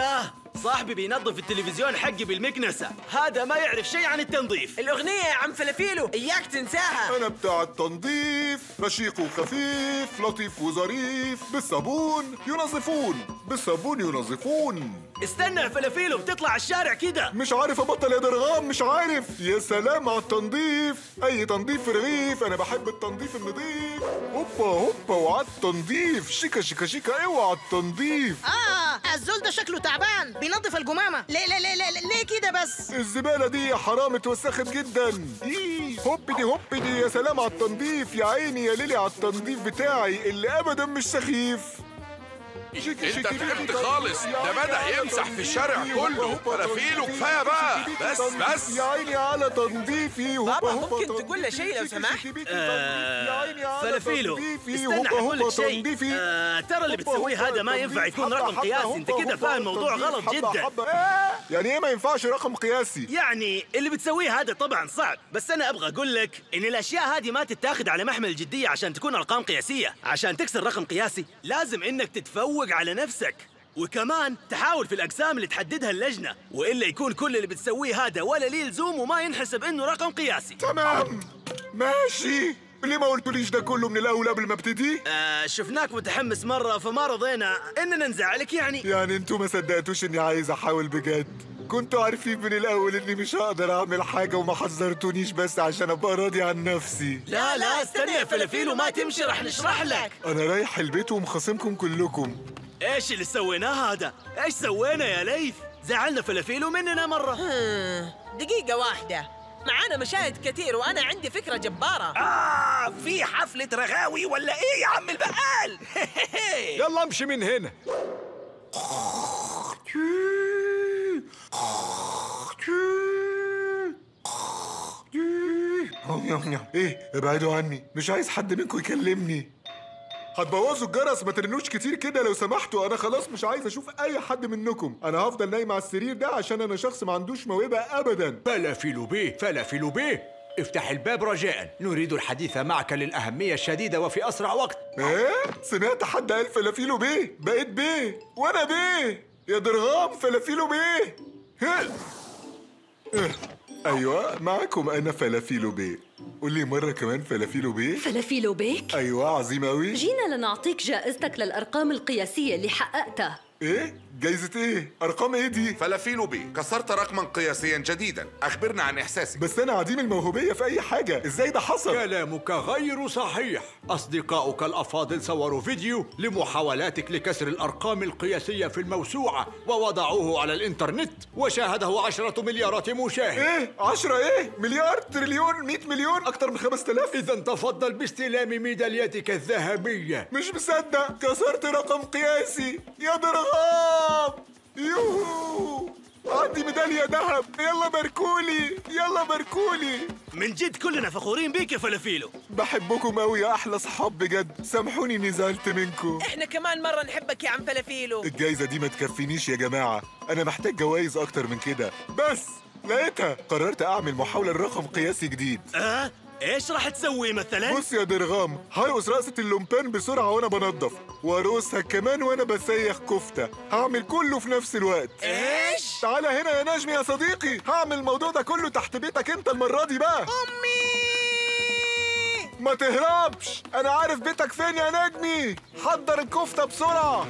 Speaker 1: صاحبي بينظف التلفزيون حقي بالمكنسة هذا ما يعرف شيء عن التنظيف
Speaker 9: الأغنية يا عم فلافيلو إياك تنساها
Speaker 2: أنا بتاع التنظيف رشيق وخفيف لطيف وظريف بالصابون ينظفون بالصابون ينظفون
Speaker 1: استنى يا فلافيلو بتطلع الشارع كده
Speaker 2: مش عارف ابطل يا درغام مش عارف يا سلام على التنظيف اي تنظيف في رغيف انا بحب التنظيف النظيف هوبا هوبا وعلى التنظيف شيكا شيكا شيكا اوعى التنظيف
Speaker 12: اه الزول ده شكله تعبان بينظف الجمامة ليه ليه ليه ليه, ليه كده بس
Speaker 2: الزبالة دي يا حرام اتوسخت جدا إيه، هوب دي هوب دي يا سلام على التنظيف يا عيني يا ليلي على التنظيف بتاعي اللي ابدا مش سخيف
Speaker 14: انت تعبت خالص ده بدأ يمسح في الشارع كله فلافيله كفايه بقى بس بس
Speaker 2: يا عيني على تنظيفي
Speaker 9: بابا ممكن تقول له شيء لو سمحت
Speaker 1: آه فلافيلو استنى حقول لك شيء آه ترى اللي بتسويه هذا ما ينفع يكون رقم قياسي انت كده فاهم الموضوع غلط جدا
Speaker 2: يعني ايه ما ينفعش رقم قياسي
Speaker 1: يعني اللي بتسويه هذا طبعا صعب بس انا ابغى اقول لك ان الاشياء هذه ما تتاخذ على محمل الجديه عشان تكون ارقام قياسيه عشان تكسر رقم قياسي لازم انك تتفوق على نفسك وكمان تحاول في الاقسام اللي تحددها اللجنه والا يكون كل اللي بتسويه هذا ولا ليه لزوم وما ينحسب انه رقم قياسي
Speaker 2: تمام ماشي ليه ما قلتوليش ده كله من الاول قبل ما ابتدي
Speaker 1: آه شفناك متحمس مره فما رضينا اننا نزعلك يعني
Speaker 2: يعني انتوا ما صدقتوش اني عايز احاول بجد كنتوا عارفين من الاول اني مش هقدر اعمل حاجه وما حذرتونيش بس عشان ابقى راضي عن نفسي
Speaker 1: لا لا استنى يا فلافيل وما تمشي رح نشرح لك
Speaker 2: انا رايح البيت ومخاصمكم كلكم
Speaker 1: ايش اللي سويناه هذا ايش سوينا يا ليث زعلنا فلافيل مننا مره
Speaker 9: دقيقة واحدة معانا مشاهد كثير وأنا عندي فكرة جبارة
Speaker 19: آه في حفلة رغاوي ولا إيه يا عم البقال؟
Speaker 21: يلا امشي من هنا
Speaker 2: ايه ابعدوا عني مش عايز حد منكم يكلمني هتبوظوا الجرس ما ترنوش كتير كده لو سمحتوا انا خلاص مش عايز اشوف اي حد منكم انا هفضل نايم على السرير ده عشان انا شخص ما عندوش موهبه ابدا
Speaker 16: فلافل بيه فلافل بيه افتح الباب رجاء نريد الحديث معك للأهمية الشديدة وفي أسرع وقت
Speaker 2: ايه سمعت حد قال فلافيلو بيه بقيت بيه وانا بيه يا درغام فلافيلو بيه ها. إيه. ايوه معكم انا فلافيلو بيه قول لي مره كمان فلافيلو بيه
Speaker 18: فلافيلو بيك
Speaker 2: ايوه عظيم قوي
Speaker 18: جينا لنعطيك جائزتك للأرقام القياسية اللي حققتها
Speaker 2: ايه جايزه ايه ارقام ايه دي
Speaker 14: فلافيلو بيه كسرت رقما قياسيا جديدا اخبرنا عن احساسك
Speaker 2: بس انا عديم الموهوبيه في اي حاجه ازاي ده حصل
Speaker 16: كلامك غير صحيح أصدقاؤك الأفاضل صوروا فيديو لمحاولاتك لكسر الأرقام القياسية في الموسوعة ووضعوه على الإنترنت وشاهده عشرة مليارات مشاهد
Speaker 2: ايه عشرة ايه مليار تريليون مئة مليون اكتر من خمس تلاف
Speaker 16: إذا تفضل باستلام ميداليتك الذهبية
Speaker 2: مش مصدق كسرت رقم قياسي يا درغام يوهو عندي ميدالية ذهب يلا باركولي يلا باركولي
Speaker 1: من جد كلنا فخورين بيك يا فلافيلو
Speaker 2: بحبكم قوي يا احلى صحاب بجد سامحوني اني زعلت منكم
Speaker 9: إحنا كمان مرة نحبك يا عم فلافيلو
Speaker 2: الجايزة دي ما تكفينيش يا جماعة أنا محتاج جوائز أكتر من كده بس لقيتها قررت أعمل محاولة لرقم قياسي جديد
Speaker 1: اه ايش راح تسوي مثلا
Speaker 2: بص يا درغام هرقص رقصة اللومبان بسرعة وأنا بنضف وأرقصها كمان وأنا بسيخ كفتة هعمل كله في نفس الوقت
Speaker 9: إيش؟
Speaker 2: تعالى هنا يا نجمي يا صديقي هعمل الموضوع ده كله تحت بيتك أنت المرة دي بقى
Speaker 9: أمي
Speaker 2: ما تهربش أنا عارف بيتك فين يا نجمي حضر الكفتة بسرعة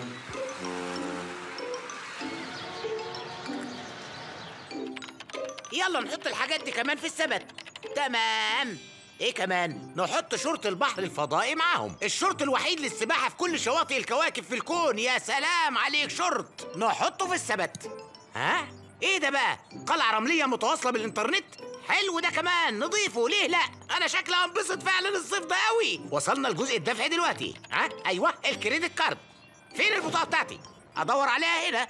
Speaker 13: يلا نحط الحاجات دي كمان في السبت تمام ايه كمان نحط شرط البحر الفضائي معاهم الشرط الوحيد للسباحه في كل شواطئ الكواكب في الكون يا سلام عليك شرط نحطه في السبت ها ايه ده بقى قلعه رمليه متواصله بالانترنت حلو ده كمان نضيفه ليه لا انا شكلي هنبسط فعلا الصيف ده قوي وصلنا لجزء الدفع دلوقتي ها ايوه الكريدت كارد فين البطاقه بتاعتي ادور عليها هنا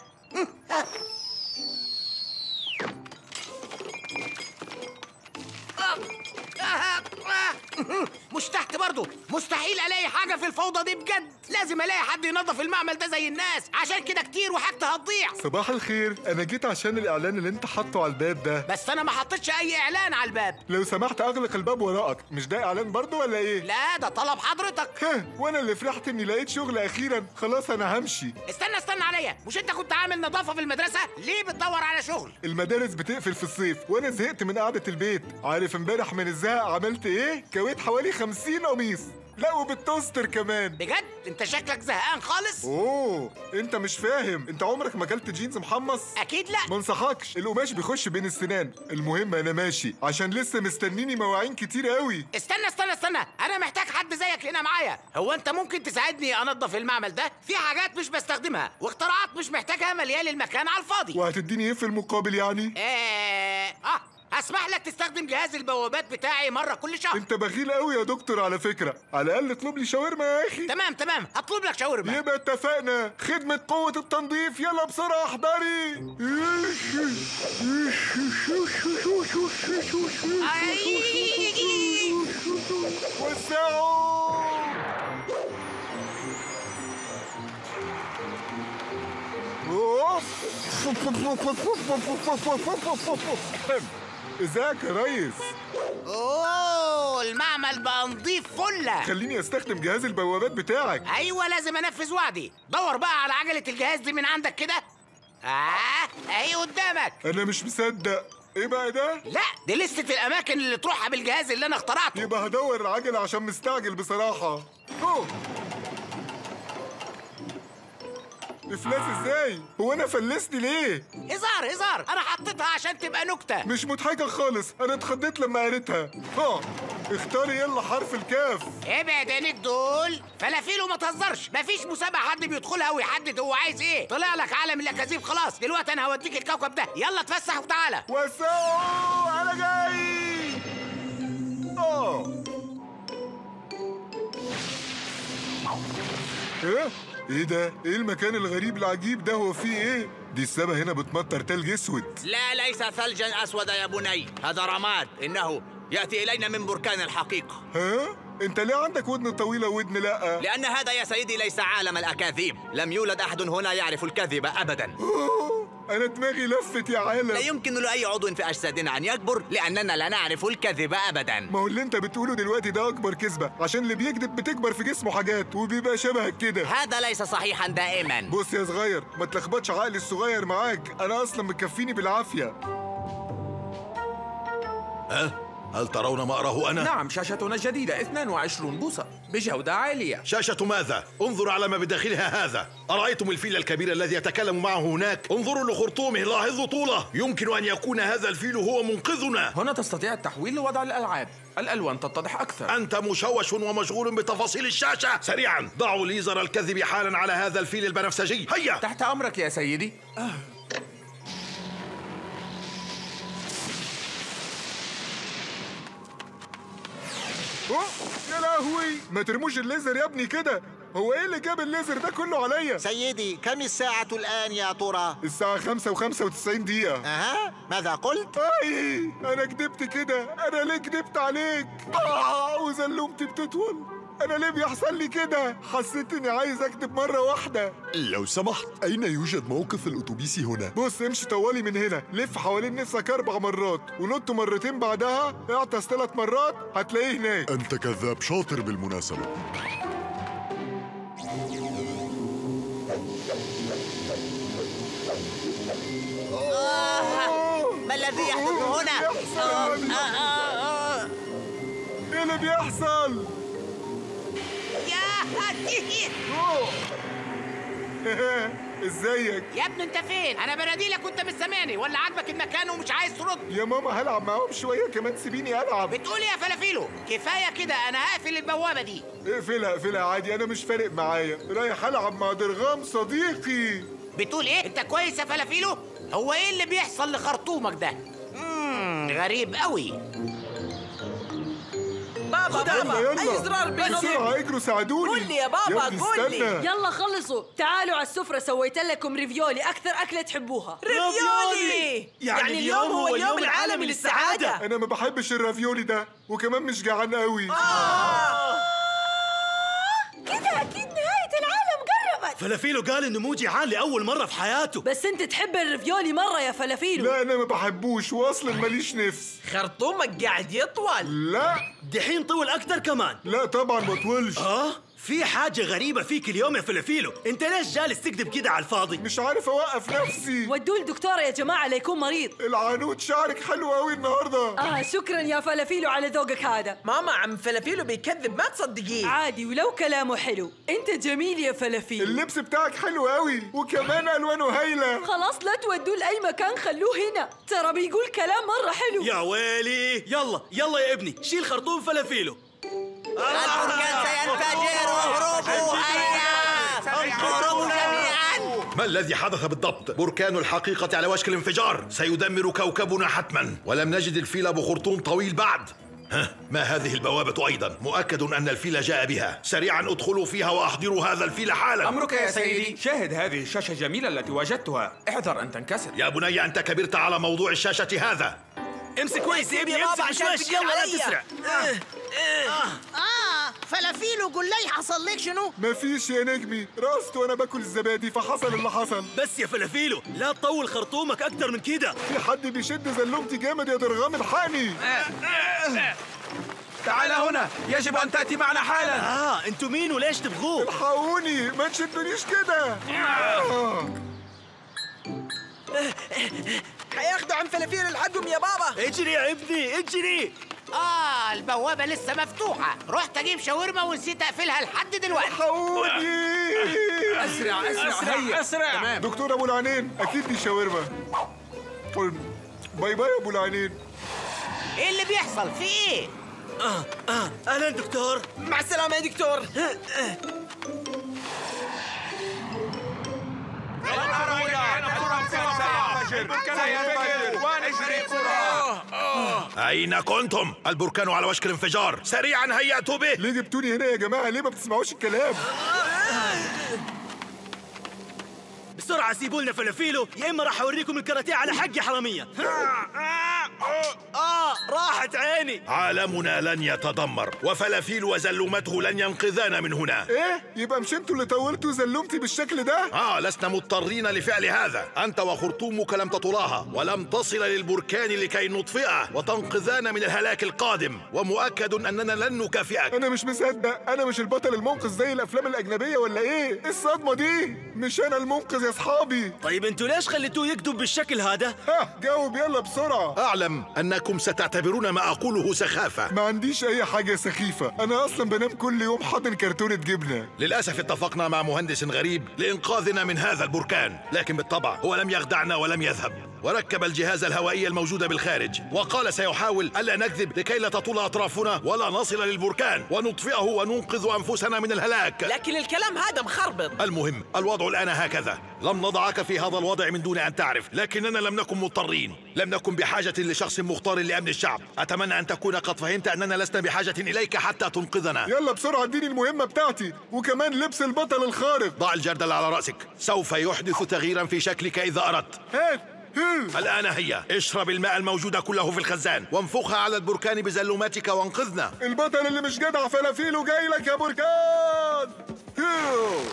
Speaker 13: مش تحت برضه مستحيل الاقي حاجه في الفوضى دي بجد لازم الاقي حد ينظف المعمل ده زي الناس عشان كده كتير وحاجتي هتضيع
Speaker 2: صباح الخير انا جيت عشان الاعلان اللي انت حاطه على الباب ده
Speaker 13: بس انا ما حطيتش اي اعلان على الباب
Speaker 2: لو سمحت اغلق الباب وراك مش ده اعلان برضه ولا ايه
Speaker 13: لا ده طلب حضرتك
Speaker 2: ها وانا اللي فرحت اني لقيت شغل اخيرا خلاص انا همشي
Speaker 13: استنى استنى عليا مش انت كنت عامل نظافه في المدرسه ليه بتدور على شغل
Speaker 2: المدارس بتقفل في الصيف وانا زهقت من قعده البيت عارف امبارح من الزهق عملت ايه كويت حوالي 50 قميص لا وبالتوستر كمان
Speaker 13: بجد انت شكلك زهقان خالص
Speaker 2: اوه انت مش فاهم انت عمرك ما اكلت جينز محمص
Speaker 13: اكيد لا
Speaker 2: ما انصحكش القماش بيخش بين السنان المهم انا ماشي عشان لسه مستنيني مواعين كتير قوي
Speaker 13: استنى استنى استنى انا محتاج حد زيك هنا معايا هو انت ممكن تساعدني انظف المعمل ده في حاجات مش بستخدمها واختراعات مش محتاجها مليان المكان على الفاضي
Speaker 2: وهتديني ايه في المقابل يعني
Speaker 13: ايه اه هسمح لك تستخدم جهاز البوابات بتاعي مره كل شهر
Speaker 2: انت بخيل قوي يا دكتور على فكره على الاقل اطلب لي شاورما يا اخي
Speaker 13: تمام تمام هطلب لك شاورما
Speaker 2: يبقى اتفقنا خدمه قوه التنظيف يلا بسرعه احضري ازيك يا ريس
Speaker 13: اوه المعمل بقى نضيف فله
Speaker 2: خليني استخدم جهاز البوابات بتاعك
Speaker 13: ايوه لازم انفذ وعدي دور بقى على عجله الجهاز دي من عندك كده اه اهي قدامك
Speaker 2: انا مش مصدق ايه بقى ده
Speaker 13: لا دي لستة الاماكن اللي تروحها بالجهاز اللي انا اخترعته
Speaker 2: يبقى هدور العجله عشان مستعجل بصراحه أوه. افلاس ازاي هو انا فلسني ليه
Speaker 13: هزار هزار انا حطيتها عشان تبقى نكته
Speaker 2: مش مضحكه خالص انا اتخضيت لما قريتها ها اختاري يلا حرف الكاف
Speaker 13: ابعد عينيك دول فلافيل وما تهزرش مفيش مسابقه حد بيدخلها ويحدد هو عايز ايه طلع لك عالم الاكاذيب خلاص دلوقتي انا هوديك الكوكب ده يلا اتفسح وتعالى
Speaker 2: وسعوا انا جاي اه ايه ايه ده ايه المكان الغريب العجيب ده هو فيه ايه دي السما هنا بتمطر تلج اسود
Speaker 15: لا ليس ثلجا أسود يا بني هذا رماد إنه يأتي إلينا من بركان الحقيقة
Speaker 2: ها انت ليه عندك ودن طويله ودن لا
Speaker 15: لأن هذا يا سيدي ليس عالم الأكاذيب لم يولد أحد هنا يعرف الكذب أبدا
Speaker 2: انا دماغي لفت يا عالم
Speaker 15: لا يمكن لأي عضو في أجسادنا أن يكبر لأننا لا نعرف الكذب أبدا
Speaker 2: ما هو اللي انت بتقوله دلوقتي ده اكبر كذبه عشان اللي بيكذب بتكبر في جسمه حاجات وبيبقى شبهك كده
Speaker 15: هذا ليس صحيحا دائما
Speaker 2: بص يا صغير ما تلخبطش عقلي الصغير معاك انا اصلا مكفيني بالعافيه
Speaker 17: ها؟ هل ترون ما أراه أنا؟
Speaker 4: نعم شاشتنا الجديدة 22 بوصة بجودة عالية
Speaker 17: شاشة ماذا؟ انظر على ما بداخلها هذا أرأيتم الفيل الكبير الذي يتكلم معه هناك؟ انظروا لخرطومه لاحظوا طوله يمكن أن يكون هذا الفيل هو منقذنا
Speaker 4: هنا تستطيع التحويل لوضع الألعاب الألوان تتضح أكثر
Speaker 17: أنت مشوش ومشغول بتفاصيل الشاشة سريعا ضعوا ليزر الكذب حالا على هذا الفيل البنفسجي هيا
Speaker 4: تحت أمرك يا سيدي
Speaker 2: أوه، يا لهوي ما ترموش الليزر يا ابني كده هو ايه اللي جاب الليزر ده كله عليا
Speaker 23: سيدي كم الساعة الآن يا ترى؟
Speaker 2: الساعة خمسة وخمسة وتسعين دقيقة
Speaker 23: أها ماذا قلت؟
Speaker 2: أي أنا كدبت كده أنا ليه كدبت عليك؟ آه وزلومتي بتطول أنا ليه بيحصل لي كده؟ حسيت إني عايز أكدب مرة واحدة
Speaker 24: لو سمحت أين يوجد موقف الأتوبيس هنا؟
Speaker 2: بص امشي طوالي من هنا لف حوالين نفسك أربع مرات ونط مرتين بعدها اعطس ثلاث مرات هتلاقيه هناك
Speaker 24: أنت كذاب شاطر بالمناسبة
Speaker 15: ما الذي يحدث هنا؟ آه، آه، آه.
Speaker 2: ايه اللي بيحصل؟
Speaker 13: يا
Speaker 2: ازيك؟
Speaker 13: يا ابني انت فين؟ انا بناديلك وانت مش سامعني ولا عاجبك المكان ومش عايز ترد؟
Speaker 2: يا ماما هلعب معاهم شوية كمان سيبيني ألعب
Speaker 13: بتقول إيه يا فلافيلو كفايه كده انا هقفل البوابه دي
Speaker 2: اقفلها اقفلها عادي أنا مش فارق معايا رايح ألعب مع درغام صديقي
Speaker 13: بتقول ايه انت كويس يا فلافيلو هو ايه اللي بيحصل لخرطومك ده امم غريب قوي
Speaker 7: بابا
Speaker 2: يلا
Speaker 7: بابا
Speaker 2: يلا
Speaker 7: اي زرار
Speaker 2: بسرعة
Speaker 7: بينهم
Speaker 2: اجروا ساعدوني
Speaker 7: قول لي يا بابا
Speaker 2: ابني
Speaker 7: قول لي
Speaker 2: استنى.
Speaker 7: يلا خلصوا تعالوا على السفرة سويت لكم ريفيولي أكثر أكلة تحبوها
Speaker 1: ريفيولي! يعني اليوم هو اليوم العالمي للسعادة.
Speaker 2: أنا ما بحبش الرافيولي ده وكمان مش جعان قوي
Speaker 7: كده أكيد نهاية
Speaker 1: فلافيلو قال انه مو جيعان لاول مره في حياته
Speaker 7: بس انت تحب الرفيولي مرة يا فلافيلو
Speaker 2: لا انا ما بحبوش واصلا ماليش نفس
Speaker 9: خرطومك قاعد يطول
Speaker 2: لا
Speaker 1: دحين طول اكتر كمان
Speaker 2: لا طبعا ما طولش
Speaker 1: اه في حاجة غريبة فيك اليوم يا فلافيلو انت ليش جالس تكذب كده على الفاضي
Speaker 2: مش عارف اوقف نفسي
Speaker 7: ودوه الدكتورة يا جماعة ليكون مريض
Speaker 2: العنود شعرك حلو قوي النهارده
Speaker 7: آه شكرا يا فلافيلو على ذوقك هذا
Speaker 9: ماما عم فلافيلو بيكذب ما تصدقيه
Speaker 7: عادي ولو كلامه حلو انت جميل يا فلافيلو
Speaker 2: اللبس بتاعك حلو قوي وكمان الوانه هايله
Speaker 7: خلاص لا تودوه لأي مكان خلوه هنا ترى بيقول كلام مرة حلو
Speaker 1: يا ويلي يلا يلا يا ابني شيل خرطوم فلافيلو
Speaker 3: البركان سينفجر اهربوا هيا اهربوا جميعا
Speaker 17: ما الذي حدث بالضبط؟ بركان الحقيقة على وشك الانفجار سيدمر كوكبنا حتما ولم نجد الفيل بخرطوم طويل بعد ها ما هذه البوابة أيضا؟ مؤكد أن الفيل جاء بها سريعا ادخلوا فيها وأحضروا هذا الفيل حالا
Speaker 11: أمرك يا سيدي شاهد هذه الشاشة الجميلة التي وجدتها احذر أن تنكسر
Speaker 17: يا بني أنت كبرت على موضوع الشاشة هذا
Speaker 1: امسك كويس يا ابني
Speaker 3: يا بابا
Speaker 1: امسك
Speaker 3: عشان
Speaker 1: شويش
Speaker 3: تقدر
Speaker 1: يلا لا
Speaker 3: عليا.
Speaker 1: تسرع
Speaker 12: اه فلافيلو قول لي حصل لك شنو
Speaker 2: مفيش يا نجمي رقصت وانا باكل الزبادي فحصل اللي حصل
Speaker 1: بس يا فلافيلو لا تطول خرطومك اكتر من كده
Speaker 2: في حد بيشد زلومتي جامد يا درغام الحقني
Speaker 11: تعال هنا يجب أن تأتي معنا حالا
Speaker 1: اه انتوا مين وليش تبغوه
Speaker 2: الحقوني ما تشدونيش كده آه.
Speaker 9: هياخدوا عم فلافيلو الحقهم يا بابا
Speaker 1: اجري يا ابني اجري
Speaker 13: آه البوابة لسه مفتوحة رحت أجيب شاورما ونسيت أقفلها لحد دلوقتي
Speaker 2: الحقوني
Speaker 9: اسرع اسرع هيا
Speaker 11: أسرع
Speaker 9: تمام
Speaker 2: دكتور ابو العينين اكيد دي شاورما باي باي يا ابو العينين
Speaker 13: إيه اللي بيحصل في إيه؟
Speaker 1: اه اه اهلا دكتور
Speaker 9: مع السلامة يا دكتور
Speaker 17: أين كنتم؟ البركان على وشك الانفجار سريعا هيأتوا به
Speaker 2: ليه جبتوني هنا يا جماعه ليه ما بتسمعوش الكلام
Speaker 1: بسرعة سيبوا لنا فلافيلو يا اما راح اوريكم الكاراتيه على حق يا حرامية اه راحت عيني
Speaker 17: عالمنا لن يتدمر وفلافيل وزلومته لن ينقذانا من هنا
Speaker 2: ايه يبقى مش انتوا اللي طولتوا زلومتي بالشكل ده
Speaker 17: آه لسنا مضطرين لفعل هذا أنت وخرطومك لم تطلاها ولم تصل للبركان لكي نطفئه وتنقذانا من الهلاك القادم ومؤكد أننا لن نكافئك
Speaker 2: انا مش مصدق انا مش البطل المنقذ زي الافلام الاجنبيه ولا ايه ايه الصدمه دي مش انا المنقذ يا اصحابي
Speaker 1: طيب انتوا ليش خليتوه يكذب بالشكل هذا
Speaker 2: ها جاوب يلا بسرعه
Speaker 17: أعلم أنكم ستعتبرون ما أقوله سخافة
Speaker 2: ما عنديش اي حاجه سخيفه انا اصلا بنام كل يوم حاطن كرتونه جبنه
Speaker 17: للأسف اتفقنا مع مهندس غريب لإنقاذنا من هذا البركان لكن بالطبع هو لم يخدعنا ولم يذهب وركب الجهاز الهوائي الموجود بالخارج وقال سيحاول ألا نكذب لكي لا تطول أطرافنا ولا نصل للبركان ونطفئه وننقذ أنفسنا من الهلاك
Speaker 9: لكن الكلام هذا مخربط
Speaker 17: المهم الوضع الآن هكذا لم نضعك في هذا الوضع من دون أن تعرف لكننا لم نكن مضطرين لم نكن بحاجة لشخص مختار لأمن الشعب أتمنى أن تكون قد فهمت أننا لسنا بحاجة إليك حتى تنقذنا
Speaker 2: يلا بسرعه اديني المهمه بتاعتي وكمان لبس البطل الخارق
Speaker 17: ضع الجردل على رأسك سوف يحدث تغييرا في شكلك إذا أردت
Speaker 2: هات هات.
Speaker 17: الآن هيا اشرب الماء الموجود كله في الخزان وانفخها على البركان بزلوماتك وانقذنا
Speaker 2: البطل اللي مش جدع فلافيلو جاي لك يا بركان هيو.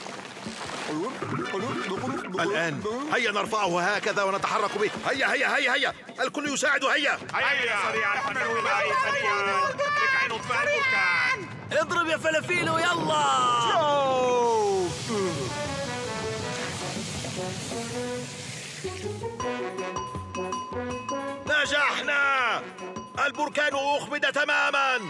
Speaker 17: الآن هيا نرفعه هكذا ونتحرك به هيا هيا هيا هيا الكل يساعد هيا
Speaker 19: هيا سريعا احملوا معي سريعا لكي نطفئ البركان
Speaker 1: اضرب يا فلافيلو يلا
Speaker 17: نجحنا البركان أخمد تماما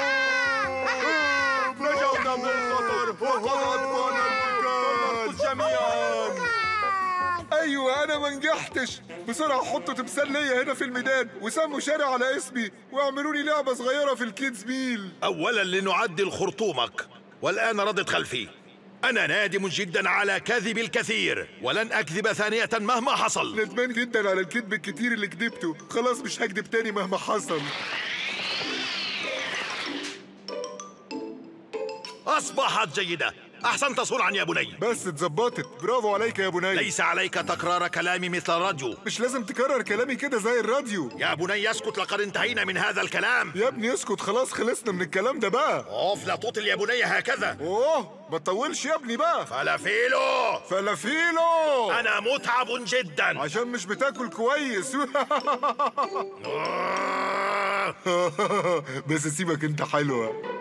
Speaker 2: نجونا من الخطر وقد أتقانا البركان جميعا ايوه انا ما نجحتش بسرعه حطوا تمثال ليا هنا في الميدان وسموا شارع على اسمي واعملوا لي لعبه صغيره في الكيدز ميل
Speaker 17: أولا لنعدل خرطومك والآن ردت خلفي أنا نادم جدا على كذب الكثير ولن أكذب ثانية مهما حصل
Speaker 2: ندمان جدا على الكذب الكتير اللي كدبته خلاص مش هكدب تاني مهما حصل
Speaker 17: أصبحت جيدة أحسنت صنعا يا بني
Speaker 2: بس اتظبطت برافو عليك يا بني
Speaker 17: ليس عليك تكرار كلامي مثل الراديو
Speaker 2: مش لازم تكرر كلامي كده زي الراديو
Speaker 17: يا بني اسكت لقد انتهينا من هذا الكلام
Speaker 2: يا ابني اسكت خلاص خلصنا من الكلام ده بقى
Speaker 17: اوف لا تطل يا بني هكذا
Speaker 2: اوه ما تطولش يا ابني بقى
Speaker 17: فلافيلو
Speaker 2: فلافيلو
Speaker 17: أنا متعب جدا
Speaker 2: عشان مش بتاكل كويس بس سيبك انت حلوه